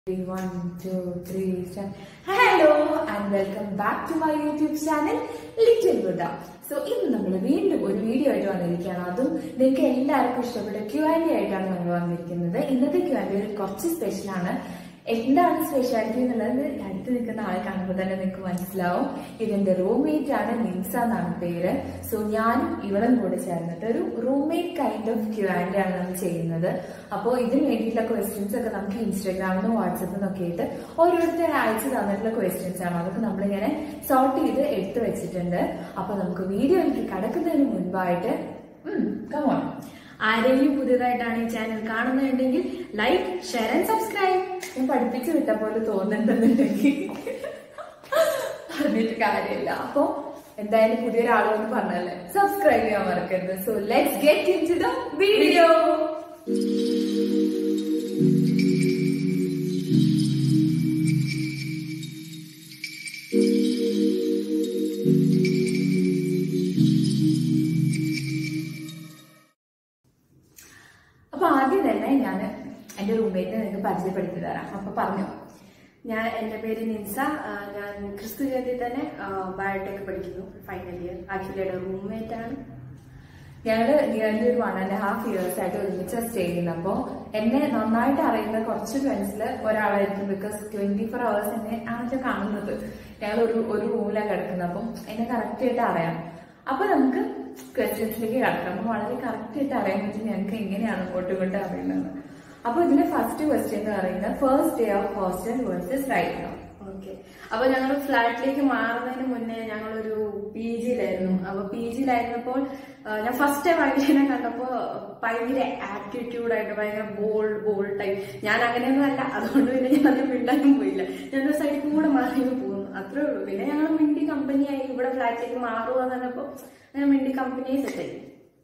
Three, one, two, three, start. Hello and welcome back to my YouTube channel Little Buddha. So ഇന്ന് നമ്മൾ വീണ്ടും ഒരു video ആയിട്ട് വന്നിരിക്കുകയാണ് അതും നിങ്ങൾക്ക് എല്ലാവർക്കും ഇഷ്ടപ്പെട്ട ക്യു ആൻഡ് ആയിട്ടാണ് നമ്മൾ വന്നിരിക്കുന്നത് ഇന്നത്തെ ക്യു ആൻഡ് കുറച്ച് സ്പെഷ്യലാണ് എന്താണ് സ്പെഷ്യാലിറ്റി എന്നുള്ളത് അടുത്ത് നിൽക്കുന്ന ആളെ കാണുമ്പോൾ തന്നെ നിങ്ങൾക്ക് മനസ്സിലാവും ഇതിന്റെ റൂംമേറ്റ് ആണ് നിൻസ എന്നാണ് പേര് സോ ഞാനും ഇവളും കൂടെ ചേർന്നിട്ട് ഒരു roommate kind of Q and ആണ് നമ്മൾ ചെയ്യുന്നത് അപ്പോൾ ഇതിന് വേണ്ടിയിട്ടുള്ള ക്വസ്റ്റ്യൻസ് ഒക്കെ നമുക്ക് ഇൻസ്റ്റാഗ്രാമിൽ നിന്നും വാട്സപ്പിൽ നിന്നൊക്കെ ആയിട്ട് ഓരോരുത്തർ അയച്ചു തന്നിട്ടുള്ള ക്വസ്റ്റ്യൻസ് ആണ് അതൊക്കെ നമ്മളിങ്ങനെ സോർട്ട് ചെയ്ത് എടുത്തു വെച്ചിട്ടുണ്ട് അപ്പൊ നമുക്ക് വീഡിയോയിലേക്ക് കടക്കുന്നതിന് മുൻപായിട്ട് കമോൺ ആരെങ്കിലും പുതിയതായിട്ടാണ് ഈ ചാനൽ കാണുന്നുണ്ടെങ്കിൽ ലൈക്ക് ഷെയർ ആൻഡ് സബ്സ്ക്രൈബ് ഞാൻ പഠിപ്പിച്ചു വിട്ട പോലെ തോന്നുന്നുണ്ടെന്നുണ്ടെങ്കിൽ പറഞ്ഞിട്ട് കാര്യമില്ല അപ്പൊ എന്തായാലും പുതിയൊരാൾ വന്ന് പറഞ്ഞല്ലേ സബ്സ്ക്രൈബ് ചെയ്യാൻ മറക്കരുത് so let's get into the video അപ്പൊ ആദ്യം തന്നെ ഞാൻ എന്റെ റൂംമേറ്റിനെ നിങ്ങൾക്ക് പരിചയപ്പെടുത്തി തരാം അപ്പൊ പറഞ്ഞു ഞാൻ എന്റെ പേര് നിൻസ ആ, ഞാൻ ക്രിസ്തു ജയത്തിൽ തന്നെ ബയോടെക് പഠിക്കുന്നു ഫൈനൽ ഇയർ അഖിലയുടെ റൂംമേറ്റ് ആണ് ഞങ്ങള് നിയർലി ഒരു വൺ ആൻഡ് ഹാഫ് ഇയേഴ്സ് ആയിട്ട് ഒരുമിച്ച് സ്റ്റേ ചെയ്യുന്നത് അപ്പോ എന്നെ നന്നായിട്ട് അറിയുന്ന കുറച്ച് ഫ്രണ്ട്സിൽ ഒരാളായിരിക്കും ബിക്കോസ് ട്വന്റി ഫോർ അവേഴ്സ് എന്നെ ആണല്ലോ കാണുന്നത് ഞങ്ങൾ ഒരു ഒരു റൂമിലാണ് കിടക്കുന്നത് അപ്പം എന്നെ കറക്റ്റ് ആയിട്ട് അറിയാം അപ്പൊ നമുക്ക് ക്വസ്റ്റ്യൻസിലേക്ക് കിടക്കാം അപ്പൊ വളരെ കറക്റ്റ് ആയിട്ട് അറിയാൻ പറ്റും ഞങ്ങൾക്ക് എങ്ങനെയാണ് അങ്ങോട്ടും ഇങ്ങോട്ടും അറിയുന്നത് അപ്പൊ ഇതിലെ ഫസ്റ്റ് ക്വസ്റ്റ്യൻ എന്ന് പറയുന്നത് first day of hostel versus right no okay അപ്പൊ ഞങ്ങൾ ഫ്ലാറ്റിലേക്ക് മാറുന്നതിന് മുന്നേ ഞങ്ങളൊരു പി ജിയിലായിരുന്നു അപ്പൊ പി ജിയിലായിരുന്നപ്പോൾ ഞാൻ ഫസ്റ്റ് ടൈം അഖിലിനെ കണ്ടപ്പോ ഭയങ്കര ആറ്റിറ്റ്യൂഡ് ആയിട്ട് ഭയങ്കര ബോൾഡ് ബോൾഡ് ടൈപ്പ് ഞാൻ അങ്ങനെയൊന്നും അല്ല അതുകൊണ്ട് പിന്നെ ഞാൻ അത് മിണ്ടാനും പോയില്ല ഞാൻ ഒരു സൈഡിൽ കൂടെ മാറി പോകുന്നു അത്രേ ഉള്ളൂ പിന്നെ ഞങ്ങൾ മിണ്ടി കമ്പനിയായി ഇവിടെ ഫ്ലാറ്റിലേക്ക് മാറുക എന്നപ്പോ അങ്ങനെ മിണ്ടി കമ്പനിയെ സെറ്റായി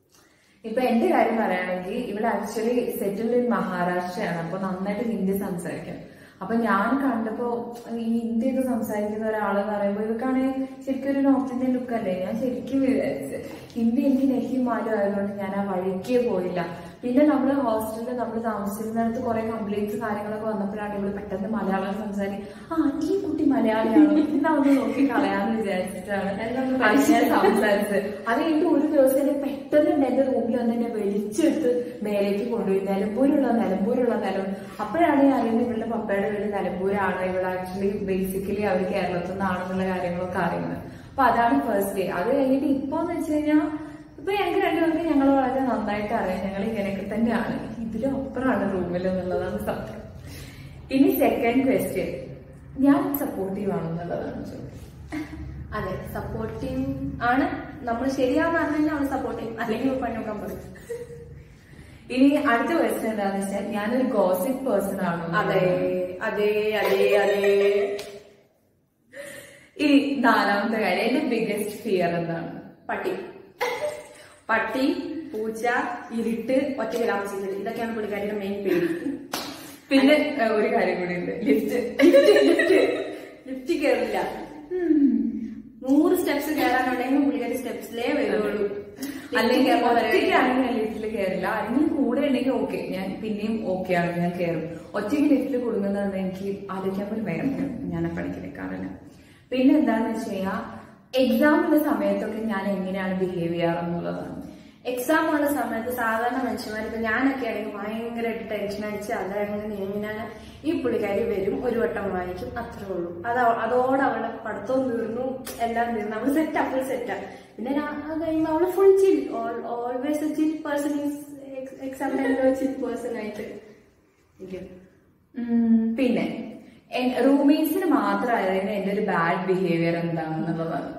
ഇപ്പൊ എന്റെ കാര്യം പറയുകയാണെങ്കിൽ ഇവിടെ ആക്ച്വലി സെറ്റിൽഡ് ഇൻ മഹാരാഷ്ട്രയാണ് അപ്പൊ നന്നായിട്ട് ഹിന്ദി സംസാരിക്കും അപ്പൊ ഞാൻ കണ്ടപ്പോ ഈ ഹിന്ദി ഒക്കെ സംസാരിക്കുന്ന ഒരാളെന്ന് പറയുമ്പോ ഇവക്കാണെങ്കിൽ ശരിക്കും ഒരു നോർത്ത് ഇന്ത്യൻ ലുക്ക് അല്ലേ ഞാൻ ശരിക്കും വിചാരിച്ചു ഹിന്ദി എനിക്ക് നെഹി മാലും ആയതുകൊണ്ട് ഞാൻ ആ വഴിക്കേ പോയില്ല പിന്നെ നമ്മള് ഹോസ്റ്റലിൽ നമ്മൾ താമസിച്ചിരുന്നിടത്ത് കുറെ കംപ്ലൈന്റ്സ് കാര്യങ്ങളൊക്കെ വന്നപ്പോഴാണ് ഇവിടെ പെട്ടെന്ന് മലയാളം സംസാരിക്കും ആ ഈ കുട്ടി മലയാളിയാണോ എന്നാ ഒന്ന് നോക്കി കളയാന്ന് വിചാരിച്ചിട്ടാണ് അങ്ങനെ സംസാരിച്ചത് അത് കഴിഞ്ഞിട്ട് ഒരു ദിവസം എന്നെ പെട്ടെന്ന് ഉണ്ട് എന്റെ റൂമിൽ വന്ന് എന്നെ വലിച്ചെടുത്ത് മേലേക്ക് കൊണ്ടുപോയി നിലമ്പൂരുള്ള നിലമ്പൂരുള്ള നിലം അപ്പോഴാണ് ഞാൻ അറിയുന്നത് ഇവളുടെ പപ്പയുടെ വീട് നിലമ്പൂരാണ് ഇവിടെ ആക്ച്വലി ബേസിക്കലി അവർ കേരളത്തിൽ നിന്നാണെന്നുള്ള കാര്യങ്ങളൊക്കെ അറിയുന്നത് അപ്പൊ അതാണ് ഫസ്റ്റ് ഡേ അത് കഴിഞ്ഞിട്ട് ഇപ്പൊ എന്ന് വെച്ച് കഴിഞ്ഞാൽ ഇപ്പൊ ഞങ്ങൾക്ക് രണ്ടുപേർക്ക് ഞങ്ങൾ വളരെ നന്നായിട്ട് അറിയാം ഞങ്ങൾ ഇങ്ങനെയൊക്കെ തന്നെയാണ് ഇതിലും അപ്പുറമാണ് റൂമിൽ എന്നുള്ളതാണ് സത്യം ഇനി സെക്കൻഡ് ക്വസ്റ്റ്യൻ ഞാൻ സപ്പോർട്ടീവ് ആണെന്നുള്ളതാണ് ചോദ്യം അതെ സപ്പോർട്ടീവ് ആണ് നമ്മൾ ശരിയാന്ന് പറഞ്ഞാൽ അവൾ സപ്പോർട്ടീവ് അല്ലെങ്കിൽ പണി നോക്കാൻ പറയും ഇനി അടുത്ത ക്വസ്റ്റ്യൻ എന്താണെന്ന് വെച്ചാൽ ഞാനൊരു ഗോസിപ്പ് പേഴ്സൺ ആണോ അതെ അതെ അതെ അതെ ഇനി നാലാമത്തെ കാര്യം എന്റെ ബിഗസ്റ്റ് ഫിയർ എന്താണ് പട്ടി പട്ടി പൂച്ച ഇരുട്ട് ഒറ്റയ്ക്ക് താമസിക്കുന്നത് ഇതൊക്കെയാണ് പുള്ളിക്കാരിയുടെ മെയിൻ പേര് പിന്നെ ഏഹ്, ഒരു കാര്യം കൂടി ഉണ്ട് ലിഫ്റ്റ് ലിഫ്റ്റ് കയറില്ല നൂറ് സ്റ്റെപ്സ് കയറാനുണ്ടെങ്കിൽ പുള്ളിക്കാരി സ്റ്റെപ്സിലേ വരുള്ളൂ അല്ലെങ്കിൽ ഒറ്റയ്ക്കാണെങ്കിൽ ഞാൻ ലിഫ്റ്റിൽ കയറില്ല ആരെങ്കിലും കൂടെ ഉണ്ടെങ്കിൽ ഓക്കെ ഞാൻ പിന്നെയും ഓക്കെ ആണ് ഞാൻ കയറും ഒറ്റയ്ക്ക് ലിഫ്റ്റിൽ കൊടുക്കുന്നത് എനിക്ക് ആലോചിക്കാൻ പോലും വേണം ഞാൻ ആ പണിക്ക് നിൽക്കാറില്ല പിന്നെ എന്താന്ന് വെച്ച് കഴിഞ്ഞാൽ എക്സാമിന്റെ സമയത്തൊക്കെ ഞാൻ എങ്ങനെയാണ് ബിഹേവ് ചെയ്യാറെന്നുള്ളതാണ് എക്സാം ഉള്ള സമയത്ത് സാധാരണ മനുഷ്യന്മാർ ഇപ്പൊ ഞാനൊക്കെ ആണെങ്കിൽ ഭയങ്കരമായിട്ട് ടെൻഷൻ അടിച്ച് അതങ്ങനെ ഇങ്ങനെ ഈ പുള്ളിക്കാരി വരും ഒരു വട്ടം വായിക്കും അത്രേ ഉള്ളൂ അത് അവ- അതോടെ അവളുടെ പഠിത്തവും തീർന്നു എല്ലാം തീർന്നു അവള് സെറ്റ് ഫുൾ സെറ്റാ പിന്നെ ഞാൻ അത് കഴിയുമ്പോൾ അവള് full chill always a chill person is exam ടൈമിൽ ചിൽ പേഴ്സൺ ആയിട്ട് ഇരിക്കും. ഉം, പിന്നെ റൂംമേറ്റ്സിന് മാത്രമായതിന് എന്റെ ഒരു ബാഡ് ബിഹേവിയർ എന്താണെന്നുള്ളതാണ്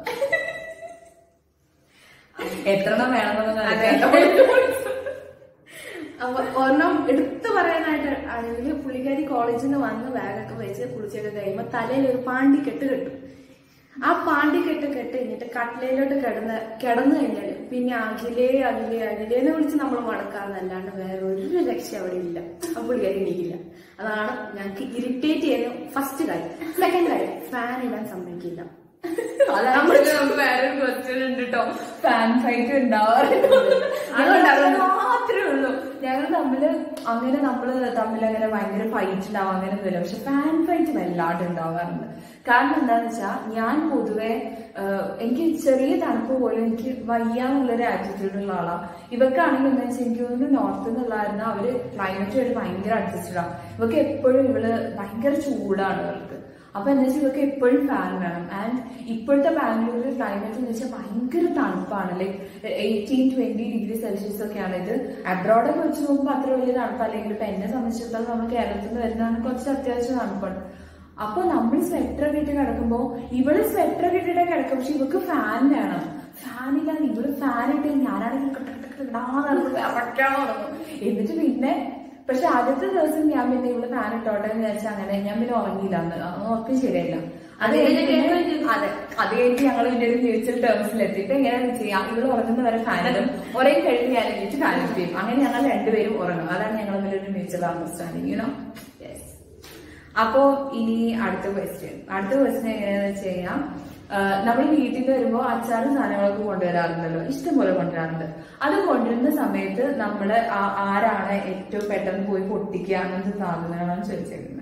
എത്രണ്ണം വേണമെന്നുള്ളത് അപ്പൊ ഒരെണ്ണം എടുത്തു പറയാനായിട്ട് ആണെങ്കിൽ പുള്ളിക്കാരി കോളേജിൽ നിന്ന് വന്ന് ബാഗൊക്കെ വെച്ച് കുളിച്ചൊക്കെ കഴിയുമ്പോ തലയിൽ ഒരു പാണ്ടിക്കെട്ട് കെട്ടും ആ പാണ്ടിക്കെട്ട് കെട്ട് കഴിഞ്ഞിട്ട് കട്ടിലയിലോട്ട് കിടന്ന് കിടന്നു കഴിഞ്ഞാൽ പിന്നെ അഖിലേ അഖിലേ അഖിലേന്ന് വിളിച്ച് നമ്മൾ മടക്കാന്നല്ലാണ്ട് വേറെ ഒരു ലക്ഷ്യം അവിടെ ഇല്ല ആ പുള്ളിക്കാരി എണീക്കില്ല അതാണ് ഞങ്ങൾക്ക് ഇറിറ്റേറ്റ് ചെയ്യുന്ന ഫസ്റ്റ് കാര്യം സെക്കൻഡ് കാര്യം ഫാൻ ഇടാൻ സമ്മതിക്കില്ല അതാണ് നമുക്ക് വേറൊരു ക്വസ്റ്റ്യൻ ഉണ്ട് കേട്ടോ ഫാൻ ഫൈറ്റ് ഉണ്ടാവാറുണ്ട് അതുകൊണ്ടാണ് മാത്രം അത്രേ ഉള്ളൂ ഞങ്ങൾ തമ്മില് അങ്ങനെ നമ്മള് തമ്മിൽ അങ്ങനെ ഭയങ്കര ഫൈറ്റ് ഉണ്ടാവും അങ്ങനെ ഒന്നുമില്ല പക്ഷെ ഫാൻ ഫൈറ്റ് വല്ലാണ്ട് ഉണ്ടാവാറുണ്ട് കാരണം എന്താന്ന് വെച്ചാൽ ഞാൻ പൊതുവെ ആഹ്, എനിക്ക് ചെറിയ തണുപ്പ് പോലും എനിക്ക് വയ്യാന്നുള്ളൊരു ആറ്റിറ്റ്യൂഡ് ഉള്ള ആളാ ഇവക്കാണെങ്കിൽ എന്താ വെച്ചാൽ എനിക്ക് തോന്നുന്നു നോർത്ത് നിന്നുള്ളായിരുന്നു അവര് ക്ലൈമറ്റുമായിട്ട് ഭയങ്കര അഡ്ജസ്റ്റഡ് ആണ് ഇവക്ക് എപ്പോഴും ഇവള് ഭയങ്കര ചൂടാണ് ഇവൾക്ക് അപ്പൊ എന്താ വെച്ചാൽ ഇവർക്ക് എപ്പോഴും ഫാൻ വേണം ആൻഡ് ഇപ്പോഴത്തെ ബാംഗ്ലൂരിൽ ക്ലൈമറ്റ് എന്ന് വെച്ചാൽ ഭയങ്കര തണുപ്പാണ് like eighteen twenty degree celsius ഒക്കെയാണ് ഇത് അബ്രോഡൊക്കെ വെച്ച് നോക്കുമ്പോൾ അത്ര വലിയ തണുപ്പല്ലെങ്കിൽ ഇപ്പൊ എന്നെ സംബന്ധിച്ചിടത്തോളം നമ്മൾ കേരളത്തിൽ നിന്ന് വരുന്നതാണ് കുറച്ച് അത്യാവശ്യം തണുപ്പാണ് അപ്പൊ നമ്മൾ സ്വെറ്റർ ഒക്കെ ഇട്ട് കിടക്കുമ്പോ ഇവള് സ്വെറ്റർ ഒക്കെ ഇട്ടിട്ട് കിടക്കും പക്ഷെ ഇവക്ക് ഫാൻ വേണം ഫാൻ ഇല്ലാതെ ഇവള് ഫാൻ ഇട്ട് ഞാനാണെങ്കിൽ കട്ട കട്ട കട്ട ഇടാന്ന് പറഞ്ഞ് വിറയ്ക്കാൻ തുടങ്ങും എന്നിട്ട് പിന്നെ പക്ഷെ ആദ്യത്തെ ദിവസം ഞാൻ പിന്നെ ഇവിടെ ഫാൻ ഇട്ടോട്ടെ എന്ന് വിചാരിച്ചാൽ അങ്ങനെ ഞാൻ പിന്നെ ഉറങ്ങിയില്ല അന്ന് അന്ന് ഉറക്കം ശരിയായില്ല അത് കഴിഞ്ഞ് പിന്നെ- അതെ അത് കഴിഞ്ഞ് ഞങ്ങൾ പിന്നെ ഒരു മ്യൂച്വൽ ടേംസിൽ എത്തിയിട്ട് എങ്ങനെയാണെന്ന് ചെയ്യാം ഇവള് ഉറങ്ങുന്ന വരെ ഫാൻ ഇടും ഒരേ കഴിഞ്ഞ് ഞാൻ എണീറ്റ് ഫാൻ ഇട്ട് ചെയ്യും അങ്ങനെ ഞങ്ങൾ രണ്ടുപേരും ഉറങ്ങും അതാണ് ഞങ്ങൾ തമ്മിൽ ഒരു മ്യൂച്വൽ അണ്ടർസ്റ്റാൻഡിങ് യുനോ യെസ് അപ്പോ ഇനി അടുത്ത ക്വസ്റ്റ്യൻ അടുത്ത ക്വസ്റ്റ്യൻ എങ്ങനെയാന്ന് വെച്ച് കഴിഞ്ഞാൽ നമ്മൾ വീട്ടിൽ വരുമ്പോൾ അച്ചാറും സാധനങ്ങളൊക്കെ കൊണ്ടുവരാറുണ്ടല്ലോ ഇഷ്ടംപോലെ കൊണ്ടുവരാറുണ്ട് അത് കൊണ്ടുവരുന്ന സമയത്ത് നമ്മൾ ആരാണ് ഏറ്റവും പെട്ടെന്ന് പോയി പൊട്ടിക്കുക അങ്ങനത്തെ സാധനങ്ങളാണ് ചോദിച്ചേക്കുന്നത്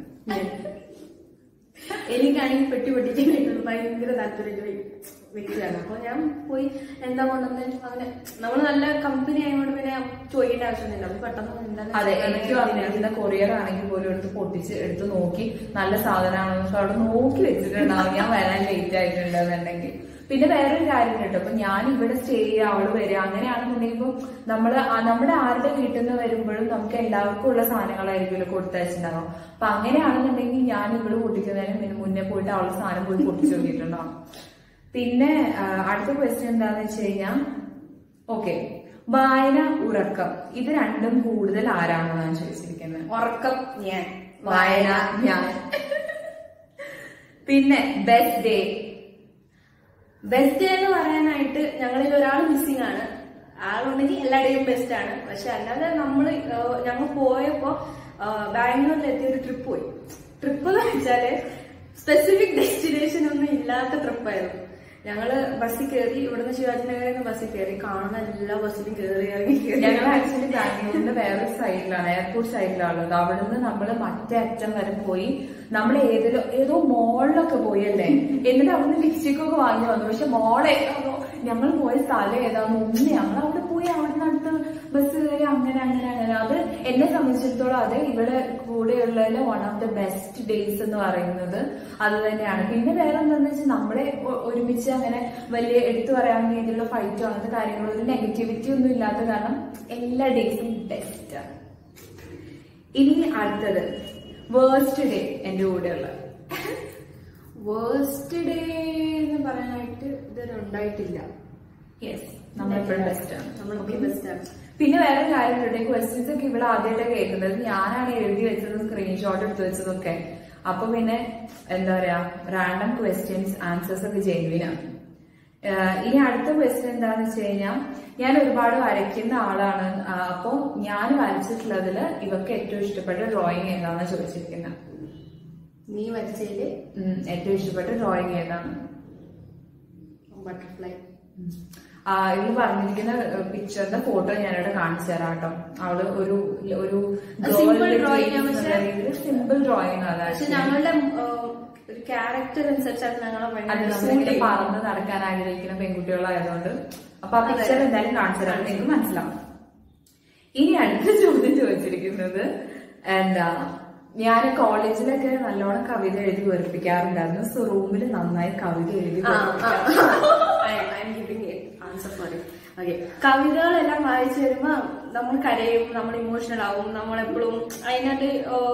എനിക്കാണെങ്കിൽ പെട്ടി പൊട്ടിക്കാനായിട്ടുള്ള ഭയങ്കര താല്പര്യമുള്ള വ്യക്തിയാണ് അപ്പൊ ഞാൻ പോയി എന്താ കൊണ്ടുവന്ന് അങ്ങനെ നമ്മൾ നല്ല കമ്പനി ആയതുകൊണ്ട് പിന്നെ ചോദിക്കേണ്ട ആവശ്യമൊന്നുമില്ല നമുക്ക് പെട്ടെന്ന് എന്താണ് അതെ എനിക്കും അതിനെ കൊറിയർ ആണെങ്കിൽ പോലും എടുത്ത് പൊട്ടിച്ച് എടുത്ത് നോക്കി നല്ല സാധനമാണെന്നൊക്കെ അവിടെ നോക്കി വെച്ചിട്ടുണ്ടാവും ഞാൻ വരാൻ ലേറ്റ് ആയിട്ടുണ്ടെന്നുണ്ടെങ്കിൽ പിന്നെ വേറൊരു കാര്യം കേട്ടോ അപ്പൊ ഞാൻ ഇവിടെ സ്റ്റേ ചെയ്യുക അവള് വരിക അങ്ങനെയാണെന്നുണ്ടെങ്കിൽ ഇപ്പൊ നമ്മള് ആ- നമ്മുടെ ആരുടെ വീട്ടിൽ നിന്ന് വരുമ്പോഴും നമുക്ക് എല്ലാവർക്കും ഉള്ള സാധനങ്ങളായിരിക്കുമല്ലോ കൊടുത്തയച്ചിട്ടുണ്ടാവും അപ്പൊ അങ്ങനെയാണെന്നുണ്ടെങ്കിൽ ഞാൻ ഇവിടെ പൊട്ടിക്കുന്നതിന് പിന്നെ മുന്നേ പോയിട്ട് അവളുടെ സാധനം പോയി പൊട്ടിച്ചു നോക്കിയിട്ടുണ്ടാവും പിന്നെ ആ, അടുത്ത ക്വസ്റ്റ്യൻ എന്താന്ന് വെച്ച് കഴിഞ്ഞാൽ ഓക്കെ വായന ഉറക്കം ഇത് രണ്ടും കൂടുതൽ ആരാണെന്നാണ് ചോദിച്ചിരിക്കുന്നത് ഉറക്കം ഞാൻ വായന ഞാൻ പിന്നെ ബെസ്റ്റ് ഡേ ബെസ്റ്റ് ഡേ എന്ന് പറയാനായിട്ട് ഞങ്ങളിൽ ഒരാൾ മിസ്സിംഗ് ആണ് ആളുണ്ടെങ്കിൽ എല്ലാ ഡേയും ബെസ്റ്റ് ആണ് പക്ഷെ അല്ലാതെ നമ്മൾ ഞങ്ങൾ പോയപ്പോ ബാംഗ്ലൂരിൽ എത്തിയ ഒരു ട്രിപ്പ് പോയി ട്രിപ്പ് എന്ന് വെച്ചാല് സ്പെസിഫിക് ഡെസ്റ്റിനേഷൻ ഒന്നും ഇല്ലാത്ത ട്രിപ്പായിരുന്നു ഞങ്ങള് ബസ്സിൽ കയറി ഇവിടുന്ന് ശിവാജി നഗറിൽ നിന്ന് ബസ്സിൽ കയറി കാണുന്ന എല്ലാ ബസ്സിലും കയറി ഇറങ്ങി കയറി ഞങ്ങൾ ആക്ച്വലി ബാംഗ്ലൂരിന്റെ വേറൊരു സൈഡിലാണ് എയർപോർട്ട് സൈഡിലാണ് ഉള്ളത് അവിടുന്ന് നമ്മൾ മറ്റേ അറ്റം വരെ പോയി നമ്മൾ ഏതിലോ ഏതോ മോളിലൊക്കെ പോയി അല്ലേ എന്നിട്ട് അവിടുന്ന് ലിപ്സ്റ്റിക് ഒക്കെ വാങ്ങി വന്നു പക്ഷെ മോളെ ഞങ്ങൾ പോയ സ്ഥലം ഏതാന്ന് ഒന്ന് ഞങ്ങൾ അവിടെ പോയി അവിടുന്ന് അടുത്ത് ബസ് കയറി അങ്ങനെ അങ്ങനെ അങ്ങനെ അത് എന്നെ സംബന്ധിച്ചിടത്തോളം അത് ഇവിടെ കൂടെയുള്ളതിലെ one of the best days എന്ന് പറയുന്നത് അത് തന്നെയാണ് പിന്നെ വേറെ എന്താണെന്ന് വെച്ചാൽ നമ്മളെ ഒ- ഒരുമിച്ച് അങ്ങനെ വലിയ എടുത്തു പറയാൻ രീതിയിലുള്ള ഫൈറ്റോ അങ്ങനത്തെ കാര്യങ്ങളോ ഒരു നെഗറ്റിവിറ്റി ഒന്നും ഇല്ലാത്ത കാരണം എല്ലാ ഡേയ്സും ബെസ്റ്റ് ആണ് ഇനി അടുത്തത് വേഴ്സ്റ്റ് ഡേ എന്റെ കൂടെയുള്ള വേഴ്സ്റ്റ് ഡേ എന്ന് പറയാനായിട്ട് ഇതുവരെ ഉണ്ടായിട്ടില്ല യെസ് നമ്മളെപ്പോഴും ബെസ്റ്റ് ആണ് നമ്മളൊക്കെ ബെസ്റ്റ് ആണ് പിന്നെ വേറെ കാര്യം ഉണ്ട് ക്വസ്റ്റ്യൻസ് ഒക്കെ ഇവിടെ ആദ്യമായിട്ട് കേൾക്കുന്നത് ഞാനാണ് എഴുതി വെച്ചതും സ്ക്രീൻഷോട്ട് എടുത്ത് വെച്ചതൊക്കെ അപ്പൊ പിന്നെ എന്താ പറയാ റാൻഡം ക്വസ്റ്റ്യൻസ് ആൻസേഴ്സ് ഒക്കെ ജെന്വിനാണ് ഇനി അടുത്ത ക്വസ്റ്റ്യൻ എന്താന്ന് വെച്ച് കഴിഞ്ഞാൽ ഞാൻ ഒരുപാട് വരയ്ക്കുന്ന ആളാണ് ആ, അപ്പൊ ഞാൻ വരച്ചിട്ടുള്ളതിൽ ഇവർക്ക് ഏറ്റവും ഇഷ്ടപ്പെട്ട ഡ്രോയിങ് ഏതാണെന്ന് ചോദിച്ചിരിക്കുന്നത് നീ വരച്ചതില് ഉം, ഏറ്റവും ഇഷ്ടപ്പെട്ട ഡ്രോയിങ് ഏതാണ് ബട്ടർഫ്ലൈ ആ, ഇവള് പറഞ്ഞിരിക്കുന്ന പിക്ചറിന്റെ ഫോട്ടോ ഞാനിവിടെ കാണിച്ചു തരാം കേട്ടോ അവള് ഒരു ഒരു simple drawing ആണ് പക്ഷെ- സിമ്പിൾ ഡ്രോയിങ് അതാണ് പക്ഷെ ഞങ്ങളുടെ ആ, ഒരു ക്യാരക്ടർ അനുസരിച്ചാണ് ഞങ്ങളെ അത് ഭയങ്കര നമ്മളിങ്ങനെ suit പറന്ന് നടക്കാൻ ആഗ്രഹിക്കുന്ന പെൺകുട്ടികളായതുകൊണ്ട് അപ്പൊ ആ അതെ. പിക്ചർ എന്തായാലും കാണിച്ചു തരാം നിങ്ങൾക്ക് മനസ്സിലാവും ഇനി അടുത്ത ചോദ്യം ചോദിച്ചിരിക്കുന്നത് എന്താ ഞാൻ കോളേജിലൊക്കെ നല്ലോണം കവിത എഴുതി വെറുപ്പിക്കാറുണ്ടായിരുന്നു സോ റൂമിൽ നന്നായി കവിത എഴുതി ആ, ആ. വെറുപ്പിക്കാം. I- I'm giving it answer for it. Okay. കവിതകളെല്ലാം വായിച്ചു വരുമ്പോ നമ്മൾ കരയും നമ്മൾ ഇമോഷണൽ ആവും നമ്മൾ എപ്പോഴും അതിനകത്ത്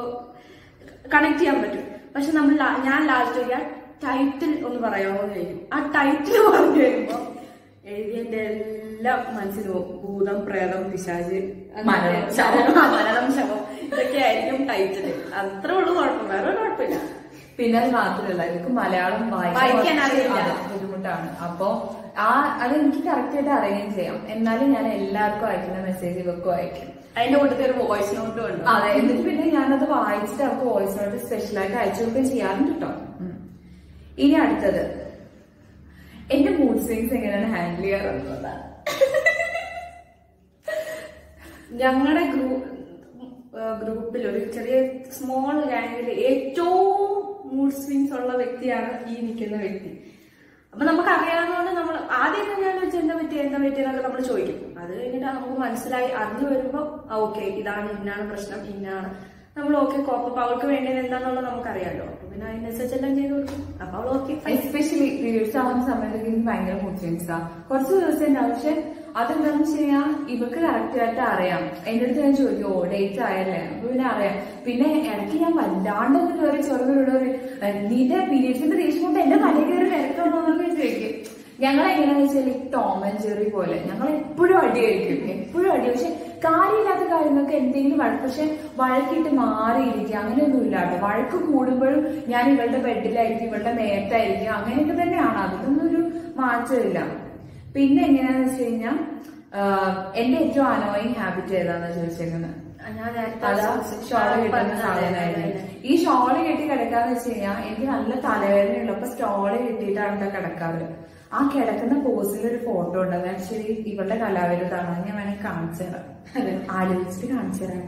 കണക്ട് ചെയ്യാൻ പറ്റും പക്ഷെ നമ്മൾ ലാ- ഞാൻ ലാസ്റ്റ് ചോദിക്കാൻ ടൈറ്റിൽ ഒന്ന് പറയാമോ എന്ന് ചോദിക്കും ആ ടൈറ്റിൽ പറഞ്ഞു വരുമ്പോ എഴുതിയതിന്റെ എല്ലാം മനസ്സിൽ പോകും ഭൂതം പ്രേതം പിശാജ് അങ്ങനെ മരണം, ശവം. ആ, മരണം ശവം ഇതൊക്കെ ആയിരിക്കും ടൈറ്റിൽ അത്രേ ഉള്ളൂ കുഴപ്പം വേറെ ഒരു കുഴപ്പമില്ല പിന്നെ അത് മാത്രമല്ല എനിക്ക് മലയാളം വായിക്കാൻ വായിക്കാൻ കുറച്ച് അറിയില്ല. അതെ, ബുദ്ധിമുട്ടാണ് അപ്പൊ ആ അത് എനിക്ക് കറക്റ്റ് ആയിട്ട് അറിയുകയും ചെയ്യാം എന്നാലും ഞാൻ എല്ലാവർക്കും അയക്കുന്ന മെസ്സേജ് ഇവർക്കും അയക്കും അതിന്റെ കൂട്ടത്തിൽ ഒരു വോയിസ് നോട്ടും ഉണ്ട് അതെ എന്നിട്ട് പിന്നെ ഞാനത് വായിച്ചിട്ട് അവർക്ക് വോയിസ് നോട്ട് സ്പെഷ്യലായിട്ട് അയച്ചു കൊടുക്കുകയും ചെയ്യാറുണ്ട് കേട്ടോ ഉം. ഇനി അടുത്തത് എന്റെ മൂഡ് സ്വിങ്സ് എങ്ങനെയാണ് ഹാൻഡിൽ ചെയ്യാറുള്ളതാണ് ഞങ്ങളുടെ ഗ്രൂപ്പ് ഗ്രൂപ്പിൽ ഒരു ചെറിയ സ്മോൾ ഗാങ്ങിൽ ഏറ്റവും മൂഡ് സ്വിങ്സ് ഉള്ള വ്യക്തിയാണ് ഈ നിൽക്കുന്ന വ്യക്തി അപ്പൊ നമുക്ക് അറിയാവുന്നതുകൊണ്ട് നമ്മൾ ആദ്യമൊക്കെ ഞാൻ വെച്ച് എന്താ പറ്റി എന്താ പറ്റിയെന്നൊക്കെ നമ്മൾ ചോദിക്കും അത് കഴിഞ്ഞിട്ട് നമുക്ക് മനസ്സിലായി അറിഞ്ഞു വരുമ്പോൾ ഓക്കെ ഇതാണ് ഇന്നാണ് പ്രശ്നം ഇന്നാണ് നമ്മൾ ഓക്കെ കോപ്പ അവൾക്ക് വേണ്ടത് എന്താണെന്നുള്ളത് നമുക്കറിയാലോ അപ്പൊ പിന്നെ അതിനനുസരിച്ച് എല്ലാം ചെയ്ത് കൊടുക്കും അപ്പൊ അവൾ ഓക്കെ എസ്പെഷ്യലി പീരീഡ്സ് ആവുന്ന സമയത്തൊക്കെ എനിക്ക് ഭയങ്കര മൂഡ് സ്വിങ്സാ കുറച്ച് ദിവസം ഉണ്ടാവും പക്ഷെ അതെന്താണെന്ന് വെച്ച് കഴിഞ്ഞാൽ ഇവക്ക് കറക്റ്റ് ആയിട്ട് അറിയാം എന്റെ അടുത്ത് ഞാൻ ചോദിക്കും ഓ ഡേറ്റ് ആയല്ലേ അപ്പൊ പിന്നെ അറിയാം പിന്നെ ഇടയ്ക്ക് ഞാൻ വല്ലാണ്ട് ഒന്ന് കയറി ചെറുതോട് നിന്റെ പീരീഡ്സിന്റെ ദേഷ്യം കൊണ്ട് എന്റെ മല കയറി തിരക്കണമെന്നൊക്കെ ചോദിക്കും ഞങ്ങൾ എങ്ങനെയാന്ന് വെച്ചാൽ ടോം ആൻഡ് ജെറി പോലെ ഞങ്ങൾ എപ്പോഴും അടിയായിരിക്കും എപ്പോഴും അടി പക്ഷെ കാര്യമില്ലാത്ത കാര്യങ്ങൾക്ക് എന്തെങ്കിലും വഴക്ക് പക്ഷെ വഴക്കിട്ട് മാറിയിരിക്കുക അങ്ങനെയൊന്നും ഇല്ല കേട്ടോ വഴക്ക് കൂടുമ്പോഴും ഞാൻ ഇവളുടെ ബെഡിലായിരിക്കും ഇവളുടെ മേത്തായിരിക്കും അങ്ങനെയൊക്കെ തന്നെയാണ് അതിലൊന്നും ഒരു മാറ്റമില്ല പിന്നെ എങ്ങനെയാന്ന് വെച്ച് കഴിഞ്ഞാൽ എന്റെ ഏറ്റവും അനോയിങ് ഹാബിറ്റ് ഏതാന്ന് ചോദിച്ചേക്കുന്നത് ഞാൻ നേരത്തെ അതാ ഷോള് കിട്ടുന്ന സാധനമായിരുന്നു ഈ ഷോള് കെട്ടി കിടക്കാന്ന് വെച്ച് കഴിഞ്ഞാൽ എനിക്ക് നല്ല തലവേദനയുള്ളൂ അപ്പൊ സ്റ്റോള് കെട്ടിയിട്ടാണ് കേട്ടോ കിടക്കാറ് ആ കിടക്കുന്ന പോസിൽ ഒരു ഫോട്ടോ ഉണ്ട് അത് ആക്ച്വലി ഇവളുടെ കലാവിരുദ്ധാണ് അത് ഞാൻ വേണമെങ്കിൽ കാണിച്ചു തരാം ആലോചിച്ചിട്ട് കാണിച്ചു തരാം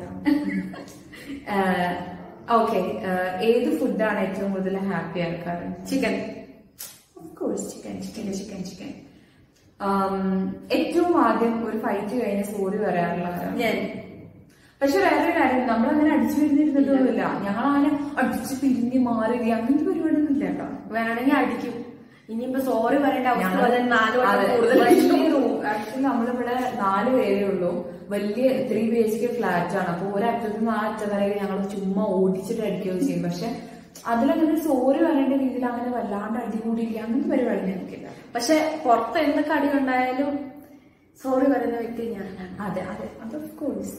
കേട്ടോ ഓക്കെ ഏത് ഫുഡാണ് ഏറ്റവും കൂടുതൽ ഹാപ്പി ആക്കാറ് chicken course chicken chicken chicken chicken ഏറ്റവും ആദ്യം ഒരു ഫൈറ്റ് കഴിഞ്ഞ് സോറി പറയാറുള്ള ആരാണ്? ഞാൻ പക്ഷെ വേറൊരു കാര്യം നമ്മൾ അങ്ങനെ അടിച്ചു വരുന്നിരുന്നിട്ടൊന്നുമില്ല ഞങ്ങൾ അങ്ങനെ അടിച്ച് പിരിഞ്ഞ് മാറി അങ്ങനത്തെ പരിപാടിയൊന്നും ഇല്ല കേട്ടോ വേണമെങ്കിൽ അടിക്കും ഇനിയിപ്പോ സോറി പറയേണ്ട അവസ്ഥ ഞങ്ങൾ വന്നാൽ നാല് വട്ടം കൂടുതൽ അടിക്കും. ആക്ച്വലി നമ്മളിവിടെ നാല് പേരേ ഉള്ളൂ വലിയ three B H K flat ആണ് അപ്പൊ ഒരറ്റത്ത് നിന്ന് ആ അറ്റം വരെ ഞങ്ങൾ ചുമ്മാ ഓടിച്ചിട്ട് അടിക്കുകയോ ചെയ്യും പക്ഷെ അതിലങ്ങനെ സോറി പറയേണ്ട രീതിയിൽ അങ്ങനെ വല്ലാണ്ട് അടികൂടിയില്ല അങ്ങനത്തെ പരിപാടി ഞങ്ങൾക്കില്ല പക്ഷെ പുറത്ത് എന്തൊക്കെ അടി ഉണ്ടായാലും സോറി പറയുന്ന വ്യക്തി ഞാനാണ് അതെ അതെ അത് ഓഫ് കോഴ്സ്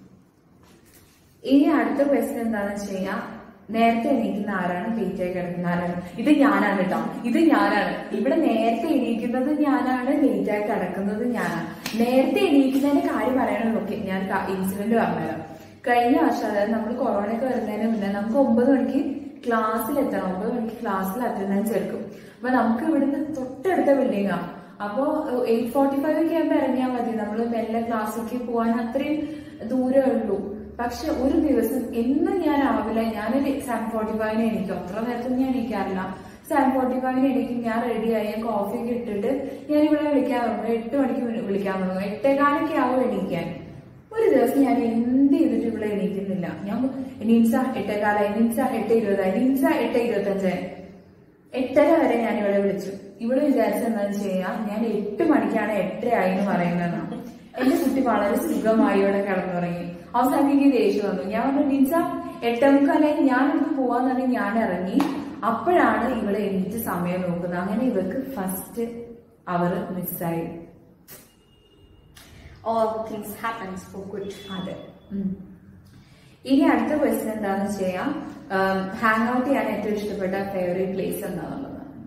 ഇനി അടുത്ത ക്വസ്റ്റ്യൻ എന്താണെന്ന് വെച്ച് കഴിഞ്ഞാൽ നേരത്തെ എണീക്കുന്ന ആരാണ് ലേറ്റ് ആയി കിടക്കുന്ന ആരാണ് ഇത് ഞാനാണ് കേട്ടോ ഇത് ഞാനാണ് ഇവിടെ നേരത്തെ എണീക്കുന്നത് ഞാനാണ് ലേറ്റ് ആയി കിടക്കുന്നത് ഞാനാണ് നേരത്തെ എണീക്കുന്നതിന്റെ കാര്യം പറയണത് ഓക്കെ ഞാൻ ഇൻസിഡന്റ് പറഞ്ഞുതരാം കഴിഞ്ഞ വർഷം അതായത് നമ്മൾ കൊറോണ ഒക്കെ വരുന്നതിന് മുന്നേ നമുക്ക് ഒമ്പത് മണിക്ക് ക്ലാസ്സിൽ എത്തണം ഒമ്പത് മണിക്ക് ക്ലാസ്സിൽ അറ്റൻഡൻസ് എടുക്കും അപ്പൊ നമുക്ക് ഇവിടുന്ന് തൊട്ടടുത്ത ബിൽഡിംഗാ അപ്പോ എയ്റ്റ് ഫോർട്ടി ഫൈവ് ഒക്കെ ആകുമ്പോൾ ഇറങ്ങിയാൽ മതി നമ്മൾ മെല്ലെ ക്ലാസ്സിലേക്ക് പോകാൻ അത്രയും ദൂരമേ ഉള്ളൂ പക്ഷെ ഒരു ദിവസം എന്നും ഞാൻ രാവിലെ ഞാനൊരു സെവൻ ഫോർട്ടി ഫൈവിന് എണീക്കും അത്ര നേരത്തെ ഞാൻ എണീക്കാറില്ല സെവൻ ഫോർട്ടി ഫൈവിന് എണീക്കും ഞാൻ റെഡിയായി ഞാൻ കോഫി ഒക്കെ ഇട്ടിട്ട് ഞാൻ ഇവിടെ വിളിക്കാൻ തുടങ്ങും എട്ട് മണിക്ക് വിളി- വിളിക്കാൻ തുടങ്ങും എട്ടേകാലൊക്കെ ആവും എണീക്കാൻ ഒരു ദിവസം ഞാൻ എന്ത് ചെയ്തിട്ട് ഇവിടെ എണീക്കുന്നില്ല ഞാൻ നിൻസ എട്ടേകാല നിൻസ എട്ട് ഇരുപതായി നിൻസ എട്ട് ഇരുപത്തഞ്ചായി എട്ടര വരെ ഞാൻ ഇവിടെ വിളിച്ചു ഇവിടെ വിചാരിച്ചത് എന്താണെന്ന് വെച്ച് കഴിഞ്ഞാൽ ഞാൻ എട്ട് മണിക്കാണ് എട്ടരയായി എന്ന് പറയുന്നതെന്നാണ് എന്റെ കുട്ടി വളരെ സുഖമായി ഇവിടെ കിടന്നുറങ്ങി അവസാനം എനിക്ക് ദേഷ്യം വന്നു ഞാൻ പറഞ്ഞു നിൻസ എട്ടേമുക്കാലായി ഞാൻ ഇവിടുന്ന് പോവാന്ന് ഞാൻ ഇറങ്ങി അപ്പോഴാണ് ഇവിടെ എണീറ്റ് സമയം നോക്കുന്നത് അങ്ങനെ ഇവർക്ക് ഫസ്റ്റ് അവർ മിസ്സായി all things happens for good അതെ ഉം. ഇനി അടുത്ത ക്വസ്റ്റ്യൻ എന്താണെന്ന് വെച്ച് കഴിഞ്ഞാൽ ഹാങ് ഔട്ട് ചെയ്യാൻ ഏറ്റവും ഇഷ്ടപ്പെട്ട ഫേവറേറ്റ് പ്ലേസ് എന്താണെന്നുള്ളത്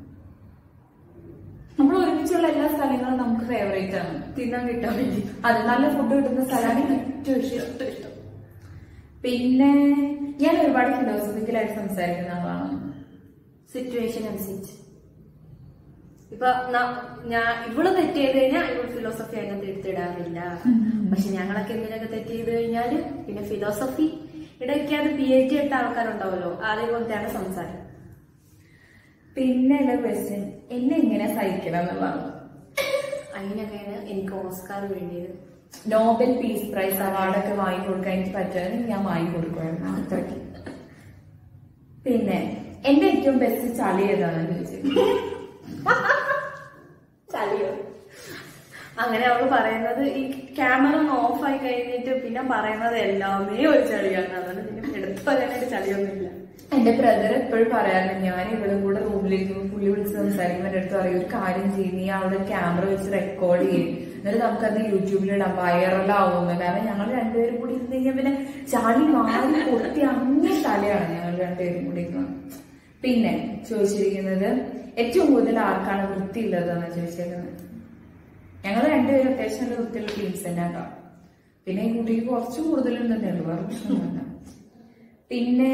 നമ്മൾ ഒരുമിച്ചുള്ള എല്ലാ സ്ഥലങ്ങളും നമുക്ക് ഫേവറേറ്റ് ആണ് തിന്നാൻ കിട്ടാൻ വേണ്ടി അത് നല്ല ഫുഡ് കിട്ടുന്ന സ്ഥലമാണ് ഏറ്റവും ഇഷ്ടം ഇഷ്ടം പിന്നെ ഞാൻ ഒരുപാട് ഫിലോസഫിക്കലായിട്ട് സംസാരിക്കുന്ന ആളാണ് സിറ്റുവേഷൻ അനുസരിച്ച് ഇപ്പൊ ന- ഞാൻ ഇവള് തെറ്റ് ചെയ്ത് കഴിഞ്ഞാൽ ഇവള് ഫിലോസഫി അങ്ങനത്തെ എടുത്തിടാറില്ല പക്ഷെ ഞങ്ങളൊക്കെ എന്തിനൊക്കെ തെറ്റ് ചെയ്ത് കഴിഞ്ഞാല് പിന്നെ ഫിലോസഫി ഇടയ്ക്കത് പി എച്ച് ഡി എടുത്ത ആൾക്കാരുണ്ടാവുമല്ലോ അതേപോലത്തെയാണ് സംസാരം പിന്നെ ഉള്ള ക്വസ്റ്റ്യൻ എന്നെ എങ്ങനെ സഹിക്കണം എന്നുള്ളതാണ് അതിനൊക്കെയാണ് എനിക്ക് ഓസ്കാർ വേണ്ടിയത് നോബൽ പീസ് പ്രൈസ് അവാർഡൊക്കെ വാങ്ങി കൊടുക്കാൻ എനിക്ക് പറ്റുമായിരുന്നു ഞാൻ വാങ്ങി കൊടുക്കുമായിരുന്നു അത്രയ്ക്ക് പിന്നെ എന്റെ ഏറ്റവും ബെസ്റ്റ് ചളി ഏതാണെന്ന് ചോദിച്ചത് ചളിയോ അങ്ങനെ അവള് പറയുന്നത് ഈ ക്യാമറ ഒന്ന് ഓഫ് ആയി കഴിഞ്ഞിട്ട് പിന്നെ പറയുന്നത് എല്ലാമേ ഒരു ചളിയാണ് അതുകൊണ്ട് പിന്നെ എടുത്തു പറയാനായിട്ട് ചളിയൊന്നുമില്ല എന്റെ ബ്രദർ എപ്പോഴും പറയാറുണ്ട് ഞാൻ ഇവിടെ കൂടെ റൂമിലിരിക്കുമ്പോൾ പുള്ളി വിളിച്ച് സംസാരിക്കുമ്പോൾ എന്റെ അടുത്ത് പറയും ഒരു കാര്യം ചെയ്യും നീ അവിടെ ക്യാമറ വെച്ച് റെക്കോർഡ് ചെയ്യും എന്നിട്ട് നമുക്കത് യൂട്യൂബിലിടാം വൈറലാവുമെന്ന് കാരണം ഞങ്ങൾ രണ്ടുപേരും കൂടി ഇരുന്ന് കഴിഞ്ഞാൽ പിന്നെ ചളി മാറി പൊട്ടി അങ്ങനെ തലയാണ് ഞങ്ങൾ രണ്ടുപേരും കൂടി ഇരുന്നത് പിന്നെ ചോദിച്ചിരിക്കുന്നത് ഏറ്റവും കൂടുതൽ ആർക്കാണ് വൃത്തിയുള്ളതെന്ന് ചോദിച്ചേക്കുന്നത് ഞങ്ങൾ രണ്ടുപേരും അത്യാവശ്യം നല്ല വൃത്തിയുള്ള ടീംസ് തന്നെ കേട്ടോ പിന്നെ ഈ കുട്ടിക്ക് കുറച്ച് കൂടുതലുണ്ടെന്നേ ഉള്ളൂ വേറെ പ്രശ്നമൊന്നുമില്ല പിന്നെ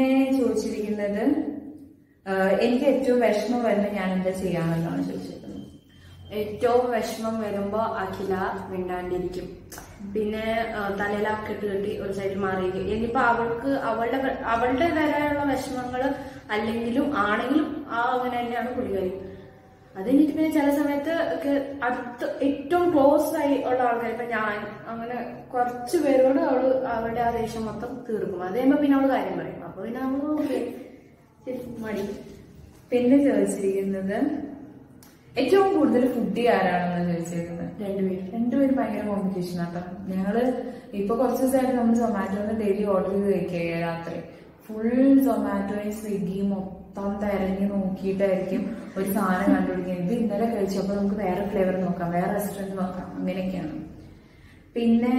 ചോദിച്ചിരിക്കുന്നത് ആഹ് എനിക്ക് ഏറ്റവും വിഷമം വരുന്നത് ഞാൻ എന്താ ചെയ്യാമെന്നാണ് ചോദിച്ചിരിക്കുന്നത് ഏറ്റവും വിഷമം വരുമ്പോ അഖില മിണ്ടാണ്ടിരിക്കും പിന്നെ ആ, തലയിൽ ആ കെട്ട് കെട്ടി ഒരു സൈഡിൽ മാറിയിരിക്കും ഇനിയിപ്പോ അവൾക്ക് അവളുടെ വ- അവളുടേതായുള്ള വിഷമങ്ങൾ അല്ലെങ്കിലും ആണെങ്കിലും ആ അങ്ങനെ തന്നെയാണ് പുള്ളിക്കാരി അത് കഴിഞ്ഞിട്ട് പിന്നെ ചില സമയത്ത് ഒക്കെ അടുത്ത് ഏറ്റവും ക്ലോസ് ആയി ഉള്ള ആൾക്കാർ ഇപ്പൊ ഞാൻ അങ്ങനെ കുറച്ച് പേരോട് അവള് അവളുടെ ആ ദേഷ്യം മൊത്തം തീർക്കും അത് കഴിയുമ്പോ പിന്നെ അവള് കാര്യം പറയും അപ്പൊ പിന്നെ നമ്മള് ഓക്കെ മടി പിന്നെ ചോദിച്ചിരിക്കുന്നത് ഏറ്റവും കൂടുതൽ ഫുഡി ആരാണെന്ന് ചോദിച്ചിരിക്കുന്നത് രണ്ടുപേരും രണ്ടുപേരും ഭയങ്കര കോമ്പറ്റീഷൻ ആട്ടോ ഞങ്ങള് ഇപ്പൊ കുറച്ച് ദിവസമായിട്ട് നമ്മൾ സൊമാറ്റോന്ന് ഡെയിലി ഓർഡർ ചെയ്ത് വെക്കുക രാത്രി ഫുൾ സൊമാറ്റോയും സ്വിഗ്ഗിയും മൊത്തം തിരഞ്ഞ് നോക്കിയിട്ടായിരിക്കും ഒരു സാധനം കണ്ടുപിടിക്കുന്നത് ഇത് ഇന്നലെ കഴിച്ചു അപ്പൊ നമുക്ക് വേറെ ഫ്ലേവർ നോക്കാം വേറെ റെസ്റ്റോറന്റ് നോക്കാം അങ്ങനെയൊക്കെയാണ് പിന്നെ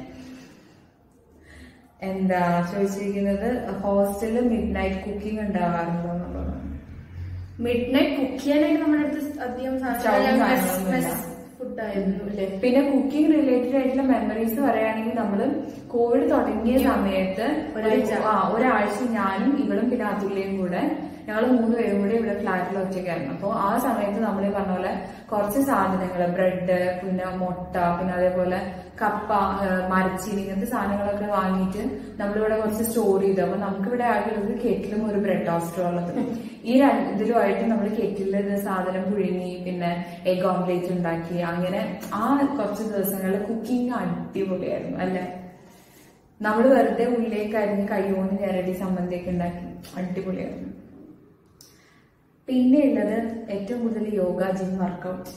എന്താ ചോദിച്ചിരിക്കുന്നത് ഹോസ്റ്റലിൽ മിഡ് നൈറ്റ് കുക്കിംഗ് ഉണ്ടാവാറുണ്ടോ എന്നുള്ളതാണ് മിഡ് നൈറ്റ് കുക്ക് ചെയ്യാനായിട്ട് നമ്മുടെ അടുത്ത് അധികം ചൗക്കും സാധനങ്ങളൊന്നുമില്ല. ഫുഡ് ആയിരുന്നു അല്ലേ പിന്നെ കുക്കിംഗ് റിലേറ്റഡ് ആയിട്ടുള്ള മെമ്മറീസ് പറയുകയാണെങ്കിൽ നമ്മള് കോവിഡ് തുടങ്ങിയ സമയത്ത് ഒരാഴ്ച. ആ ഒരാഴ്ച ഞാനും ഇവളും പിന്നെ അതുല്യയും കൂടെ ഞങ്ങൾ മൂന്ന് പേരും കൂടെ ഇവിടെ ഫ്ലാറ്റിൽ ഒറ്റയ്ക്കായിരുന്നു അപ്പോൾ ആ സമയത്ത് നമ്മൾ ഈ പറഞ്ഞ പോലെ കുറച്ച് സാധനങ്ങൾ ബ്രെഡ് പിന്നെ മുട്ട പിന്നെ അതേപോലെ കപ്പ ഏഹ് മരച്ചീനി ഇങ്ങനത്തെ സാധനങ്ങളൊക്കെ വാങ്ങിയിട്ട് നമ്മളിവിടെ കുറച്ച് സ്റ്റോർ ചെയ്തു അപ്പൊ നമുക്കിവിടെ ആകെയുള്ളത് കെറ്റിലും ഒരു ബ്രെഡ് ടോസ്റ്ററും ഉള്ളത് ഈ രണ്ട് ഇതിലുമായിട്ട് നമ്മൾ കെറ്റിലിൽ ഇത് സാധനം പുഴുങ്ങി പിന്നെ എഗ് ഓംലേറ്റ് ഉണ്ടാക്കി അങ്ങനെ ആ കുറച്ച് ദിവസങ്ങളിൽ കുക്കിംഗ് അടിപൊളിയായിരുന്നു അല്ലെ നമ്മൾ വെറുതെ ഉള്ളിലേക്ക് അരിഞ്ഞ് കൈകൊണ്ട് ഞരടി സമ്മന്തിയൊക്കെ ഉണ്ടാക്കി അടിപൊളിയായിരുന്നു പിന്നെ ഉള്ളത് ഏറ്റവും കൂടുതൽ യോഗ ജിം വർക്കൗട്ട്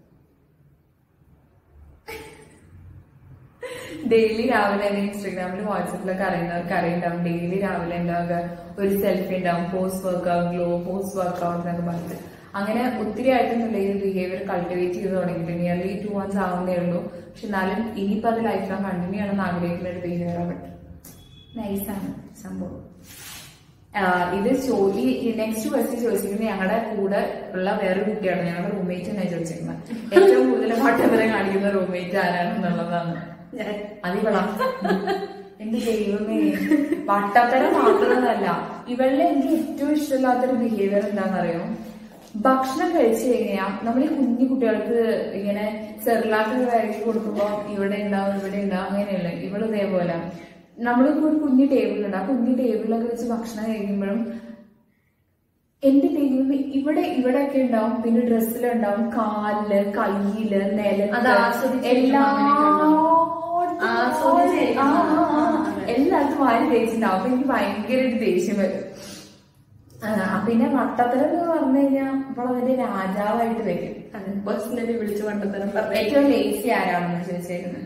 ഡെയിലി രാവിലെ തന്നെ ഇൻസ്റ്റാഗ്രാമിലും വാട്സപ്പിലൊക്കെ അറിയുന്നവർക്ക് അറിയുണ്ടാവും ഡെയിലി രാവിലെ ഉണ്ടാവുക ഒരു സെൽഫി ഉണ്ടാവും post workout glow post workout എന്നൊക്കെ പറഞ്ഞിട്ട് അങ്ങനെ ഒത്തിരി ആയിട്ടൊന്നുമില്ല ഈ ബിഹേവിയർ കൾട്ടിവേറ്റ് ചെയ്ത് തുടങ്ങിയിട്ട് നിയർലി ടു മന്ത്സ് ആവുന്നേ ഉള്ളൂ പക്ഷെ എന്നാലും ഇനിയിപ്പോ അത് ലൈഫ് ലോങ് കണ്ടിന്യൂ ചെയ്യണമെന്ന് ആഗ്രഹിക്കുന്ന ഒരു ബിഹേവിയർ ബട്ട് നൈസാണ് സംഭവം ആഹ് ഇത് ചോദി നെക്സ്റ്റ് ക്വസ്റ്റ്യൻ ചോദിച്ചിരിക്കുന്നത് ഞങ്ങളുടെ കൂടെ ഉള്ള വേറൊരു കുട്ടിയാണ് ഞങ്ങളുടെ റൂംമേറ്റ് തന്നെ ചോദിച്ചിരിക്കുന്നത് ഏറ്റവും കൂടുതൽ വട്ടവരെ കാണിക്കുന്ന റൂംമേറ്റ് ആരാണെന്നുള്ളതാണ് ഞാൻ അതിവളാ എന്റെ ദൈവമേ വട്ടത്തര മാത്രമല്ല ഇവളുടെ എനിക്ക് ഏറ്റവും ഇഷ്ടമില്ലാത്തൊരു ബിഹേവിയർ എന്താണെന്നറിയോ ഭക്ഷണം കഴിച്ചു കഴിഞ്ഞാൽ നമ്മൾ ഈ കുഞ്ഞു കുട്ടികൾക്ക് ഇങ്ങനെ സെറിലാക്ക് കയറി കൊടുക്കുമ്പോൾ ഇവിടെ ഉണ്ടാവും ഇവിടെ ഉണ്ടാവും അങ്ങനെയല്ല ഇവള് ഇതേപോലെ നമ്മളിപ്പോ ഒരു കുഞ്ഞു ടേബിളുണ്ട് ആ കുഞ്ഞു ടേബിളിലൊക്കെ വെച്ച് ഭക്ഷണം കഴിക്കുമ്പോഴും എന്റെ ദൈവമേ ഇവിടെ ഇവിടെ ഒക്കെ ഉണ്ടാവും പിന്നെ ഡ്രസ്സിലുണ്ടാവും കാലില് കയ്യില് നിലത്ത് അത് ആസ്വദിച്ച് എല്ലാ ആസ്വദിച്ച് ആ, ആ, ആ. അതെ. എല്ലായിടത്തും വാരി തേച്ചിട്ടുണ്ടാവും അപ്പൊ എനിക്ക് ഭയങ്കര ഒരു ദേഷ്യം വരും ആ, പിന്നെ വട്ടത്തരം എന്ന് പറഞ്ഞു കഴിഞ്ഞാൽ ഇപ്പോൾ അതിന്റെ രാജാവായിട്ട് വരും പേഴ്സണലി വിളിച്ച് പണ്ടത്തരം പറഞ്ഞു ഏറ്റവും ലേസി ആരാണെന്ന് ചോദിച്ചേക്കുന്നത്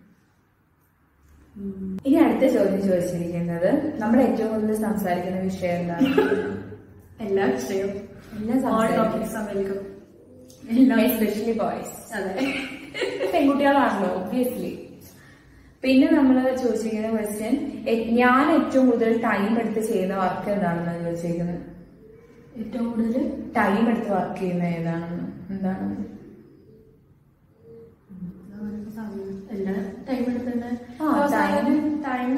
ഇനി അടുത്ത ചോദ്യം ചോദിച്ചിരിക്കുന്നത് നമ്മൾ ഏറ്റവും കൂടുതൽ സംസാരിക്കുന്ന വിഷയം എന്താണ് എല്ലാ വിഷയവും എല്ലാം ഓൾ സംസാരിക്കും ടോപ്പിക്സ് വെൽക്കം എല്ലാം എസ്പെഷ്യലി ബോയ്സ് അതെ പെൺകുട്ടികളാണല്ലോ ഒബ്വിയസ്ലി പിന്നെ നമ്മൾ ചോദിച്ചിരിക്കുന്ന ക്വസ്റ്റ്യൻ ഞാൻ ഏറ്റവും കൂടുതൽ ടൈം എടുത്ത് ചെയ്യുന്ന വർക്ക് എന്താണെന്ന് ചോദിച്ചിരിക്കുന്നത് ഏറ്റവും കൂടുതൽ ടൈം എടുത്ത് വർക്ക് ചെയ്യുന്ന ഏതാണെന്ന് എന്താണ് എല്ലാ ടൈം എടുത്തന്നെ ആ, time. ടൈം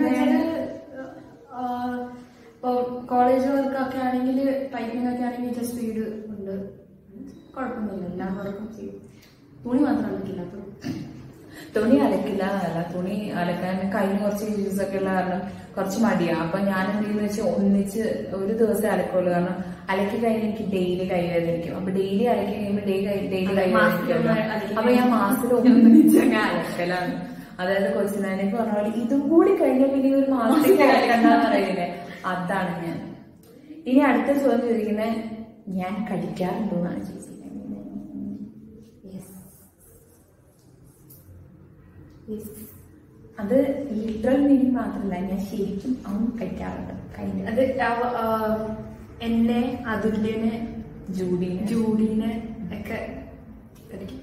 ഇപ്പൊ കോളേജ് വർക്ക് ഒക്കെ ആണെങ്കിൽ ടൈപ്പിംഗ് ഒക്കെ ആണെങ്കിൽ ജസ്റ്റ് സ്പീഡ് ഉണ്ട് കുഴപ്പമൊന്നുമില്ല എല്ലാ വർക്കും ചെയ്യും തുണി മാത്രം അലക്കില്ല അപ്പൊ തുണി അലക്കില്ല എന്നല്ല തുണി അലക്കാൻ കഴിഞ്ഞ കുറച്ച് ഇഷ്യൂസ് ഒക്കെ ഉള്ള കാരണം കുറച്ച് മടിയാ അപ്പൊ ഞാൻ എന്തെങ്കിലും വെച്ചാൽ ഒന്നിച്ച് ഒരു ദിവസം അലക്കുള്ളൂ കാരണം അലക്കി കഴിഞ്ഞ് എനിക്ക് ഡെയിലി കൈ വേദനിക്കും അപ്പൊ ഡെയിലി അലക്കി കഴിയുമ്പോൾ ഡെയിലി ഡെയിലി കൈ മാസത്തിൽ ഒന്ന് വേദനിക്കും അലക്കി അപ്പൊ ഞാൻ മാസത്തിൽ ഒന്നിച്ച് ഞാൻ അലക്കലാണ് അതായത് കൊച്ചിനാനിക്ക് പറഞ്ഞ പോലെ ഇതും കൂടി കഴിഞ്ഞാൽ പിന്നെ ഈ ഒരു മാസത്തേക്ക് അലക്കണ്ടെന്ന് അറിയില്ലേ അതാണ് ഞാൻ ഇനി അടുത്ത ചോദ്യം ചോദിക്കുന്നത് ഞാൻ കഴിക്കാറുണ്ടോ എന്നാണ് ചോദിച്ചിരിക്കുന്നത് യെസ് അത് ലിറ്ററൽ മീനിങ് മാത്രമല്ല ഞാൻ ശരിക്കും അവൻ കഴിക്കാറുണ്ട് കഴിഞ്ഞ അത് അവ- ആ, എന്നെ അതുല്യനെ ജൂഡിനെ ജൂഡിനെ ഒക്കെ കഴിക്കും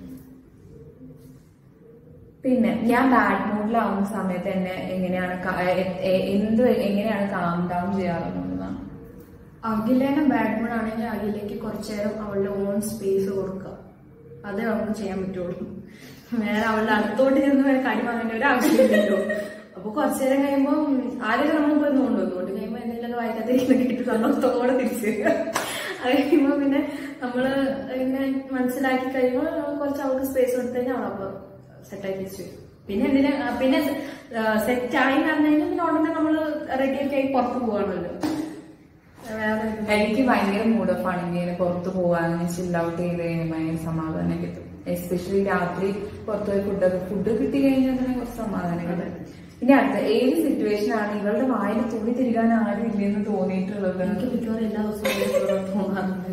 പിന്നെ ഞാൻ ബാഡ് മൂഡിലാവുന്ന സമയത്ത് എന്നെ എങ്ങനെയാണ് ക- എ- എ- എന്ത് എങ്ങനെയാണ് കാം ഡൗൺ ചെയ്യാറുള്ളതാണ് അഖിലേനെ ബാഡ് മൂഡ് ആണെങ്കിൽ അഖിലേക്ക് കുറച്ചു നേരം അവളുടെ ഓൺ സ്പേസ് കൊടുക്കുക അതേ അവൾക്ക് ചെയ്യാൻ പറ്റുള്ളൂ വേറെ അവളുടെ അടുത്തോട്ട് ചെന്ന് വേറെ കടി വാങ്ങേണ്ട ഒരു ആവശ്യമില്ലല്ലോ അപ്പൊ കുറച്ചു നേരം കഴിയുമ്പോൾ ആദ്യമൊക്കെ നമ്മൾ പോയി കൊണ്ടുപോകും കൊണ്ട് കഴിയുമ്പോൾ എന്തെങ്കിലുമൊക്കെ വായിക്കാതിരിക്കുന്ന കേട്ട് സന്തോഷത്തോടെ തിരിച്ചു വരിക. അത് കഴിയുമ്പോ പിന്നെ നമ്മള് ഇങ്ങനെ മനസ്സിലാക്കി കഴിയുമ്പോൾ നമ്മൾ കുറച്ച് അവൾക്ക് സ്പേസ് കൊടുത്തു കഴിഞ്ഞാൽ അവളപ്പോ സെറ്റാക്കി വെച്ചു പിന്നെ എന്തിനാ ആ, പിന്നെ സെറ്റ് ആയി എന്ന് പറഞ്ഞു കഴിഞ്ഞാൽ പിന്നെ ഉടനെ നമ്മള് റെഡി ഒക്കെ ആയി പുറത്ത് പോവാണല്ലോ വേറെ ഇത് എനിക്ക് ഭയങ്കര മൂഡ് ഓഫ് ആണെങ്കിൽ ഇങ്ങനെ പുറത്ത് പോവാൻ ചിൽ ഔട്ട് ചെയ്ത് കഴിഞ്ഞാൽ ഭയങ്കര സമാധാനം കിട്ടും എസ്പെഷ്യലി രാത്രി പുറത്ത് പോയി ഫുഡൊക്കെ ഫുഡ് കിട്ടി കഴിഞ്ഞാൽ തന്നെ കുറച്ച് സമാധാനം കിട്ടും പിന്നെ അടുത്ത ഏത് സിറ്റുവേഷൻ ആണ് ഇവളുടെ വായിൽ തുണി തിരികാൻ ആരും ഇല്ലെന്ന് തോന്നിയിട്ടുള്ളത് എനിക്ക് മിക്കവാറും എല്ലാ ദിവസവും തോന്നാറുണ്ട്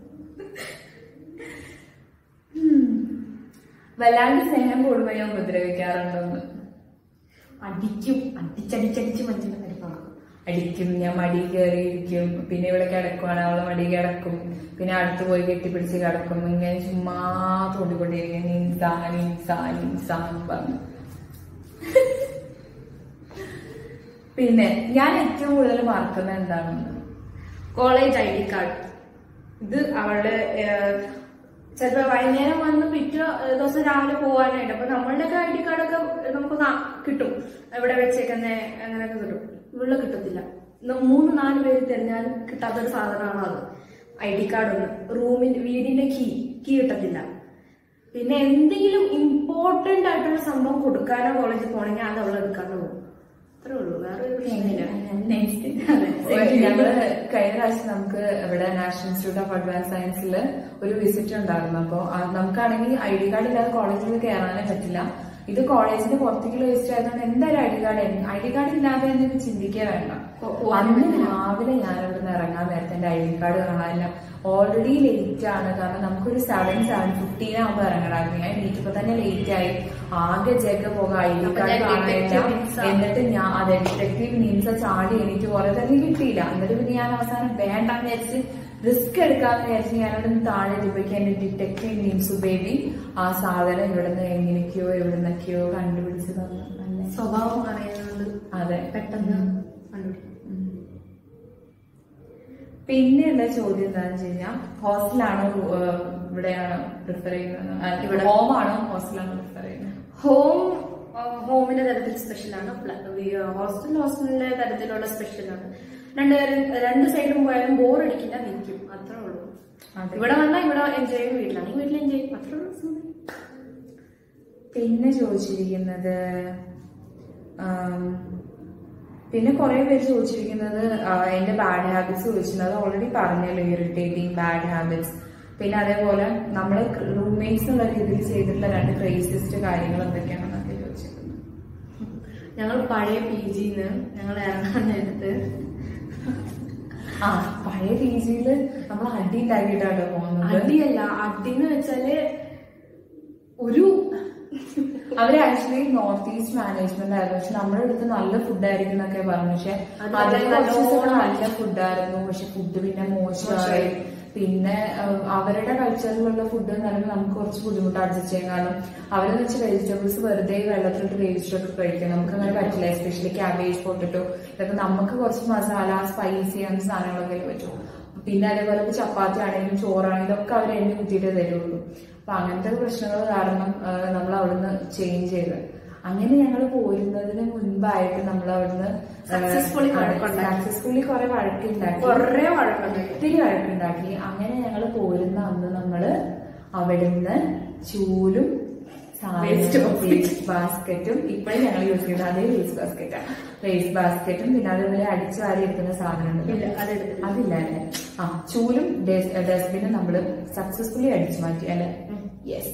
വല്ലാണ്ട് സ്നേഹം കൂടുമ്പോൾ ഞാൻ ഉപദ്രവിക്കാറുണ്ടെന്ന് അടിക്കും അടിച്ചടിച്ചടിച്ച് മനുഷ്യന്റെ കരിപ്പാണ് അടിക്കും ഞാൻ മടി കയറി ഇരിക്കും പിന്നെ ഇവിടെ കിടക്കുവാണ് അവളെ മടി കിടക്കും പിന്നെ അടുത്ത് പോയി കെട്ടിപ്പിടിച്ച് കിടക്കും ഇങ്ങനെ ചുമ്മാ തോണ്ടിക്കൊണ്ടിരിക്കും നിൻസാൻ നിൻസാൻ നിൻസാൻ പറഞ്ഞു പിന്നെ ഞാൻ ഏറ്റവും കൂടുതൽ മറക്കുന്നത് എന്താണെന്ന് കോളേജ് ഐ ഡി കാർഡ് ഇത് അവളുടെ ഏഹ്, ചിലപ്പോ വൈകുന്നേരം വന്ന് പിറ്റേ ഏഹ്, ദിവസം രാവിലെ പോകാനായിട്ട് അപ്പൊ നമ്മളുടെയൊക്കെ ഐ ഡി കാർഡൊക്കെ നമുക്ക് നാ- കിട്ടും എവിടെ വെച്ചേക്കുന്ന അങ്ങനെയൊക്കെ കിട്ടും ഇവിടെ കിട്ടത്തില്ല ഇന്ന് മൂന്ന് നാല് പേര് തിരഞ്ഞാലും കിട്ടാത്തൊരു സാധനമാണ് അത് ഐ ഡി കാർഡ് ഒന്ന് റൂമിന്റെ വീടിന്റെ കീ കീ കിട്ടത്തില്ല പിന്നെ എന്തെങ്കിലും ഇമ്പോർട്ടന്റ് ആയിട്ടുള്ള സംഭവം കൊടുക്കാനോ കോളേജിൽ പോകണമെങ്കിൽ അത് അവൾ എടുക്കാനോ പോകും അത്രേ ഉള്ളൂ വേറെ ഒരു പ്രശ്നമില്ല അതെ ഞങ്ങള് കഴിഞ്ഞ പ്രാവശ്യം നമുക്ക് ഇവിടെ നാഷണൽ ഇൻസ്റ്റിറ്റ്യൂട്ട് ഓഫ് അഡ്വാൻസ് സയൻസിൽ ഒരു വിസിറ്റ് ഉണ്ടായിരുന്നു അപ്പോൾ നമുക്കാണെങ്കിൽ ഐ ഡി കാർഡ് ഇല്ലാതെ കോളേജിൽ കയറാനേ പറ്റില്ല ഇത് കോളേജിന് പുറത്തേക്കുള്ള വിസിറ്റ് ആയതുകൊണ്ട് എന്തായാലും I D card I D card ഇല്ലാതെ എന്തെങ്കിലും ചിന്തിക്കുക വേണ്ട ഓ, ഓ, അന്ന് രാവിലെ ഞാൻ ഇവിടെ നിന്ന് ഇറങ്ങാൻ നേരത്തെ എന്റെ ഐ ഡി കാർഡ് കാണാനില്ല ഓൾറെഡി ലേറ്റ് ആണ് കാരണം നമുക്കൊരു സെവൻ സെവൻ ഫിഫ്റ്റീൻ ആകുമ്പോൾ ഇറങ്ങണമായിരുന്നു ഞാൻ എണീറ്റപ്പോ തന്നെ ലേറ്റ് ആയി ആകെ ജഗ പോകാം ഐ ഡി അപ്പൊ കാർഡ് ഞാൻ കാണാനില്ല detective നിംസ. എന്നിട്ട് ഞാൻ അതെ ഡിറ്റക്റ്റീവ് നിംസ ചാടി എനിക്ക് കുറെ തന്നെ കിട്ടിയില്ല എന്നിട്ട് പിന്നെ ഞാൻ അവസാനം വേണ്ടെന്ന് വിചാരിച്ച് റിസ്ക് എടുക്കാന്ന് വിചാരിച്ച് ഞാൻ അവിടെ നിന്ന് താഴെ എത്തിയപ്പോഴേക്കും എന്റെ ഡിറ്റക്റ്റീവ് നിംസു ബേബി ആ സാധനം ഇവിടെ നിന്ന് എങ്ങനെയൊക്കെയോ എവിടെ നിന്നൊക്കെയോ കണ്ടുപിടിച്ച് തന്നു നല്ല സ്വഭാവം അറിയുന്നത് അതെ പെട്ടെന്ന് കണ്ടുപിടിക്കും ഉം. പിന്നെയുള്ള ചോദ്യം എന്താണെന്ന് വെച്ച് കഴിഞ്ഞാൽ ഹോസ്റ്റലാണോ ഏഹ്, ഇവിടെയാണോ പ്രിഫർ ചെയ്യുന്നത് ആ, ഇവിടെ ഹോമാണോ ഹോസ്റ്റലാണോ പ്രിഫർ ചെയ്യുന്നത് ഹോം ഹോമിന്റെ തരത്തിൽ സ്പെഷ്യലാണ് ഹോസ്റ്റൽ ഹോസ്റ്റലിന്റെ തരത്തിലുള്ള സ്പെഷ്യലാണ് രണ്ടുപേരും രണ്ട് സൈഡും പോയാലും ബോർ അടിക്കില്ല നിൽക്കും അത്രേ ഉള്ളൂ അതെ. ഇവിടെ വന്നാൽ ഇവിടെ എൻജോയ് ചെയ്യും വീട്ടിലാണെങ്കിൽ വീട്ടിൽ എൻജോയ് ചെയ്യും അത്രേ ഉള്ളൂ simple. പിന്നെ ചോദിച്ചിരിക്കുന്നത് ആം, പിന്നെ കുറെ പേര് ചോദിച്ചിരിക്കുന്നത് ആ, എന്റെ ബാഡ് ഹാബിറ്റ്സ് ചോദിച്ചിരുന്നത് ഓൾറെഡി പറഞ്ഞല്ലോ ഇറിറ്റേറ്റിംഗ് ബാഡ് ഹാബിറ്റ്സ് പിന്നെ അതേപോലെ നമ്മൾ റൂംമേറ്റ്സ് എന്നുള്ള രീതിയിൽ ചെയ്തിട്ടുള്ള രണ്ട് ക്രേസിസ്റ്റ് കാര്യങ്ങൾ എന്തൊക്കെയാണെന്നൊക്കെ ചോദിച്ചിട്ടുണ്ട് ഞങ്ങൾ പഴയ പി ജിന്ന് ഞങ്ങൾ ഇറങ്ങാൻ നേരത്ത് ആ പഴയ രീതിയിൽ നമ്മൾ അടി ഉണ്ടാക്കിയിട്ടാണ് പോകുന്നത് അടിയല്ല അടിന്ന് വെച്ചാല് ഒരു അവര് ആക്ച്വലി നോർത്ത് ഈസ്റ്റ് മാനേജ്മെന്റ് ആയിരുന്നു പക്ഷെ നമ്മുടെ അടുത്ത് നല്ല ഫുഡ് ആയിരിക്കും എന്നൊക്കെ പറഞ്ഞു പക്ഷെ അത് അതിൽ നല്ല കുറച്ച് ദിവസം നല്ലോണം നല്ല ഫുഡായിരുന്നു പക്ഷെ ഫുഡ് പിന്നെ മോശമായി പിന്നെ അഹ് അവരുടെ കൾച്ചറിലുള്ള ഫുഡ് എന്ന് പറയുമ്പോൾ നമുക്ക് കുറച്ച് ബുദ്ധിമുട്ട് അഡ്ജസ്റ്റ് ചെയ്യാൻ കാരണം അവരെന്ന് വെച്ചാൽ വെജിറ്റബിൾസ് വെറുതെ വെള്ളത്തിലിട്ട് വേവിച്ചിട്ടൊക്കെ കഴിക്കും നമുക്ക് അങ്ങനെ പറ്റില്ല എസ്പെഷ്യലി ക്യാബേജ് പൊട്ടിട്ടോ ഇതൊക്കെ നമുക്ക് കുറച്ച് മസാല സ്പൈസി അങ്ങനത്തെ സാധനങ്ങളൊക്കെ പറ്റും പിന്നെ അതേപോലെ ഇപ്പൊ ചപ്പാത്തി ആണെങ്കിലും ചോറാണെങ്കിലും ഇതൊക്കെ അവർ എണ്ണ കുത്തിയിട്ടേ തരുള്ളൂ അപ്പൊ അങ്ങനത്തെ പ്രശ്നങ്ങൾ കാരണം നമ്മൾ അവിടുന്ന് ചേഞ്ച് ചെയ്ത് അങ്ങനെ ഞങ്ങൾ പോരുന്നതിന് മുൻപായിട്ട് നമ്മൾ അവിടുന്ന് Successfully വഴക്കുണ്ടാക്കി. സക്സസ്ഫുള്ളി കുറെ വഴക്കുണ്ടാക്കി കൊറേ വഴക്കുണ്ടായി ഒത്തിരി വഴക്കുണ്ടാക്കി അങ്ങനെ ഞങ്ങൾ പോരുന്ന അന്ന് നമ്മള് അവിടുന്ന് ചൂലും Waste basket. വേസ്റ്റ് ബാസ്ക്കറ്റും ഇപ്പോഴും ഞങ്ങൾ യൂസ് ചെയ്യുന്ന അതേ വേസ്റ്റ് ബാസ്ക്കറ്റാണ് വേസ്റ്റ് ബാസ്ക്കറ്റും പിന്നെ അതേപോലെ അടിച്ചു വാരി എടുക്കുന്ന സാധനം ഇല്ല അതെടുത്തില്ല അതില്ല അല്ലേ ആ ചൂലും ഡസ്റ്റ്ബിനും നമ്മള് സക്സസ്ഫുള്ളി അടിച്ചു മാറ്റി അല്ലെ ഉം. യെസ്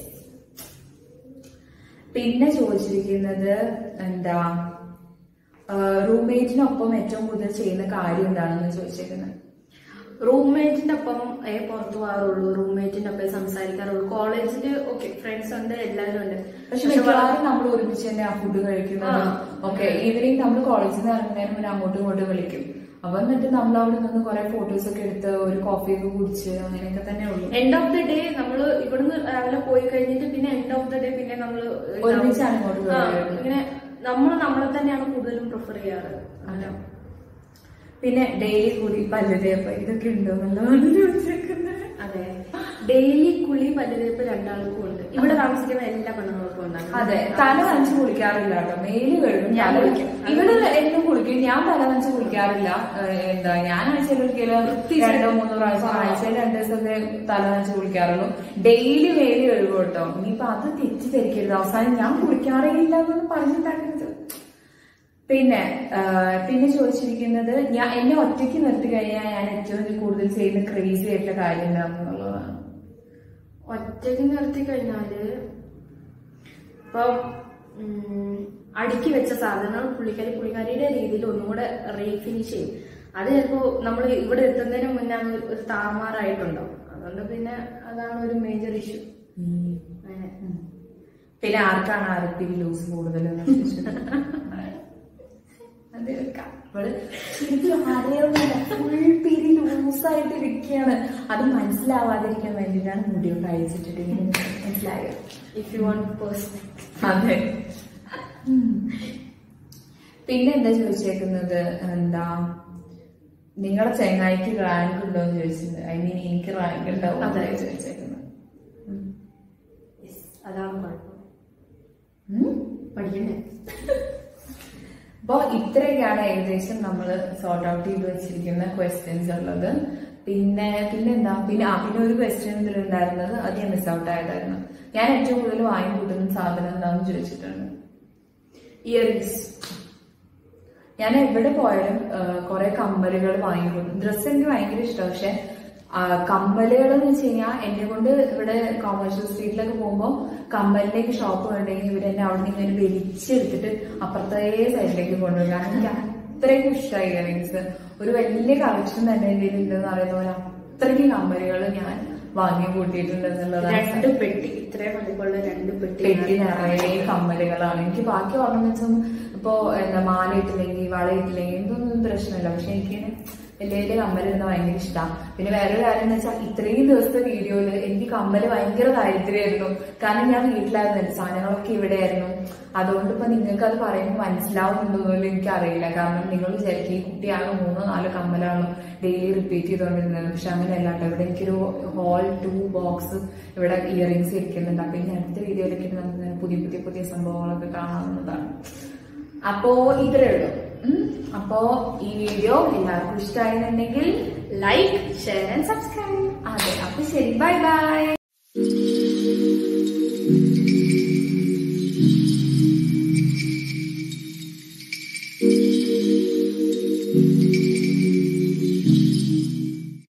പിന്നെ ചോദിച്ചിരിക്കുന്നത് എന്താ റൂംമേറ്റിനൊപ്പം ഏറ്റവും കൂടുതൽ ചെയ്യുന്ന കാര്യം എന്താണെന്ന് ചോദിച്ചേക്കുന്നത് റൂംമേറ്റിന്റെ ഒപ്പം ഏ പുറത്തു പോകാറുള്ളൂ റൂംമേറ്റിന്റെ ഒപ്പം സംസാരിക്കാറുള്ളൂ കോളേജില് ഓക്കെ ഫ്രണ്ട്സ് ഉണ്ട് എല്ലാവരും ഉണ്ട് പക്ഷെ പക്ഷെ മിക്കവാറും നമ്മൾ ഒരുമിച്ച് തന്നെ ആ ഫുഡ് കഴിക്കുന്നത് ആ. ഓക്കെ ഈവനിങ് നമ്മൾ കോളേജിൽ നിന്ന് ഇറങ്ങുന്നതിന് മുന്നേ അങ്ങോട്ടും ഇങ്ങോട്ടും വിളിക്കും അപ്പൊ എന്നിട്ട് നമ്മൾ അവിടെ നിന്ന് കുറെ ഫോട്ടോസ് ഒക്കെ എടുത്ത് ഒരു കോഫി ഒക്കെ കുടിച്ച് അങ്ങനെയൊക്കെ തന്നെ ഉള്ളു എൻഡ് ഓഫ് ദി ഡേ നമ്മള് ഇവിടുന്ന് രാവിലെ പോയി കഴിഞ്ഞിട്ട് പിന്നെ എൻഡ് ഓഫ് ദി ഡേ പിന്നെ നമ്മള് ഒരുമിച്ചാണ് ഇങ്ങോട്ട് ആ, വരുന്നത്. ഇങ്ങനെ നമ്മൾ നമ്മളെ തന്നെയാണ് കൂടുതലും പ്രിഫർ ചെയ്യാറ് അങ്ങനെ പിന്നെ ഡെയിലി കൂടി പല്ലുതേപ്പ് ഇതൊക്കെ ഉണ്ടോ എന്നുള്ളതാണ് ചോദിച്ചേക്കുന്നത് അതെ ഡെയിലി കുളി പല്ലുതേപ്പ് രണ്ടാൾക്കും ഉണ്ട് ഇവിടെ താമസിക്കുന്ന എല്ലാ പെണ്ണുങ്ങൾക്കും ഉണ്ടാകും അതെ തല നനച്ച് കുളിക്കാറില്ല കേട്ടോ മേല് കഴുകും ഞാൻ തല കുളിക്കും. ഇവിടെ എന്നും കുളിക്കും ഞാൻ തല നനച്ച് കുളിക്കാറില്ല ഏഹ് എന്താ ഞാൻ ആഴ്ചയിൽ ഒരിക്കലും രണ്ടോ മൂന്നോ പ്രാവശ്യം ആഴ്ചയിൽ രണ്ടു ദിവസമൊക്കെ തല നനച്ച് കുളിക്കാറുള്ളൂ ഡെയിലി മേല് കഴുകും കേട്ടോ ഇനിയിപ്പൊ അത് തെറ്റിദ്ധരിക്കരുത് അവസാനം ഞാൻ കുളിക്കാറേ ഇല്ല എന്നൊന്നും പറഞ്ഞിട്ടാക്കരുത് പിന്നെ ആ, പിന്നെ ചോദിച്ചിരിക്കുന്നത് ഞാൻ എന്നെ ഒറ്റയ്ക്ക് നിർത്തി കഴിഞ്ഞാൽ ഞാൻ ഏറ്റവും കൂടുതൽ ചെയ്യുന്ന ക്രേസി ആയിട്ടുള്ള കാര്യം എന്താണെന്നുള്ളതാണ് ഒറ്റയ്ക്ക് നിർത്തി കഴിഞ്ഞാല് ഇപ്പൊ ഉം, അടുക്കി വെച്ച സാധനങ്ങൾ പുള്ളിക്കാരി പുള്ളിക്കാരിയുടെ രീതിയിൽ ഒന്നുകൂടെ റീഫിനിഷ് ചെയ്യും അത് ചിലപ്പോ നമ്മൾ ഇവിടെ എത്തുന്നതിന് മുന്നേ അത് ഒരു താമാറായിട്ടുണ്ടാവും അതുകൊണ്ട് പിന്നെ അതാണ് ഒരു മേജർ ഇഷ്യൂ അങ്ങനെ പിന്നെ ആർക്കാണ് അരപ്പിരി ലൂസ് കൂടുതൽ ഫുൾ പിരി ലൂസായിട്ട് ഇരിക്കുകയാണ് അത് മനസ്സിലാവാതിരിക്കാൻ വേണ്ടിയിട്ടാണ് മുടിയൊക്കെ അഴിച്ചിട്ടിട്ട് ഇങ്ങനെ മനസ്സിലായോ ഇഫ് യു വാണ്ട് പേഴ്സൺ അതെ പിന്നെ എന്താ ചോദിച്ചേക്കുന്നത് എന്താ നിങ്ങളുടെ ചെങ്ങായിക്ക് റാങ്ക് ഉണ്ടോ എന്ന് ചോദിച്ചത് ഐ മീൻ എനിക്ക് റാങ്ക് ഉണ്ടാവും അതെ. ചോദിച്ചേക്കുന്നത് ഉം. അതാണ് കുഴപ്പം ഉം? പഠിക്കണ്ടേ അപ്പോ ഇത്രയൊക്കെയാണ് ഏകദേശം നമ്മൾ സോർട്ട് ഔട്ട് ചെയ്ത് വെച്ചിരിക്കുന്ന ക്വസ്റ്റ്യൻസ് ഉള്ളത് പിന്നെ പിന്നെന്താ പിന്നെ ആ പിന്നെ ഒരു ക്വസ്റ്റ്യൻ ഇതിലുണ്ടായിരുന്നത് അത് ഞാൻ മിസ് ഔട്ട് ആയതായിരുന്നു ഞാൻ ഏറ്റവും കൂടുതൽ വാങ്ങി കൂട്ടുന്ന സാധനം എന്താണെന്ന് ചോദിച്ചിട്ടുണ്ട് ഇയറിങ്സ് ഞാൻ എവിടെ പോയാലും കുറെ കമ്മലുകൾ വാങ്ങിക്കൂട്ടും ഡ്രസ്സ് എനിക്ക് ഭയങ്കര ഇഷ്ടമാണ് പക്ഷെ കമ്മലുകൾ എന്ന് വെച്ച് കഴിഞ്ഞാൽ എന്നെ കൊണ്ട് ഇവിടെ കോമേഴ്ഷ്യൽ സ്ട്രീറ്റിലൊക്കെ പോകുമ്പോൾ കമ്മലിലേക്ക് ഷോപ്പ് ഉണ്ടെങ്കിൽ ഇവർ എന്നെ അവിടെ നിന്ന് ഇങ്ങനെ വലിച്ചെടുത്തിട്ട് അപ്പുറത്തെ സൈഡിലേക്ക് കൊണ്ടുപോകും കാരണം എനിക്ക് അത്രയ്ക്കും ഇഷ്ടമായി ഇയറിങ്സ് ഒരു വലിയ കളക്ഷൻ തന്നെ എൻ്റെ കയ്യിൽ ഉണ്ടെന്ന് പറയുന്ന പോലെ അത്രയ്ക്ക് കമ്മലുകൾ ഞാൻ വാങ്ങി കൂട്ടിയിട്ടുണ്ട് എന്നുള്ളതാണ് രണ്ട് പെട്ടി ഇത്രയും വലിപ്പമുള്ള രണ്ട് പെട്ടി പെട്ടി നിറയെ കമ്മലുകളാണ് എനിക്ക് ബാക്കി ഓർണമെന്റ്സ് ഒന്നും ഇപ്പോ എന്താ മാല ഇട്ടില്ലെങ്കിൽ വള ഇട്ടില്ലെങ്കിൽ ഇതൊന്നും പ്രശ്നമില്ല പക്ഷെ എനിക്ക് വലിയ വലിയ കമ്മലിടുന്ന ഭയങ്കര ഇഷ്ടമാണ് പിന്നെ വേറൊരു കാര്യം എന്ന് വെച്ചാൽ ഇത്രയും ദിവസത്തെ വീഡിയോയില് എനിക്ക് കമ്മല് ഭയങ്കര ദാരിദ്ര്യമായിരുന്നു കാരണം ഞാൻ വീട്ടിലായിരുന്നു എന്റെ സാധനങ്ങളൊക്കെ ഇവിടെയായിരുന്നു അതുകൊണ്ട് ഇപ്പൊ നിങ്ങൾക്ക് അത് പറയുമ്പോൾ മനസ്സിലാവുന്നുണ്ടോന്നും എനിക്ക് അറിയില്ല കാരണം നിങ്ങൾ വിചാരിക്കും ഈ കുട്ടിയാണ് മൂന്നോ നാലോ കമ്മലാണ് ഡെയിലി റിപ്പീറ്റ് ചെയ്തുകൊണ്ടിരുന്നത് പക്ഷെ അങ്ങനെയല്ല കേട്ടോ ഇവിടെ എനിക്കൊരു ഹോൾ ടു ബോക്സ് ഇവിടെ ഇയറിങ്സ് ഇരിക്കുന്നുണ്ട് അപ്പൊ ഇനി അടുത്ത വീഡിയോയിലേക്ക് നമുക്ക് പുതിയ പുതിയ പുതിയ സംഭവങ്ങളൊക്കെ കാണാവുന്നതാണ് അപ്പോ ഇത്രേ ഉള്ളൂ ഉം. അപ്പോ ഈ വീഡിയോ എല്ലാവർക്കും ഇഷ്ടമായിരുന്നുണ്ടെങ്കിൽ ലൈക്ക് ഷെയർ ആൻഡ് സബ്സ്ക്രൈബ് അതെ അപ്പൊ ശരി ബൈ ബൈ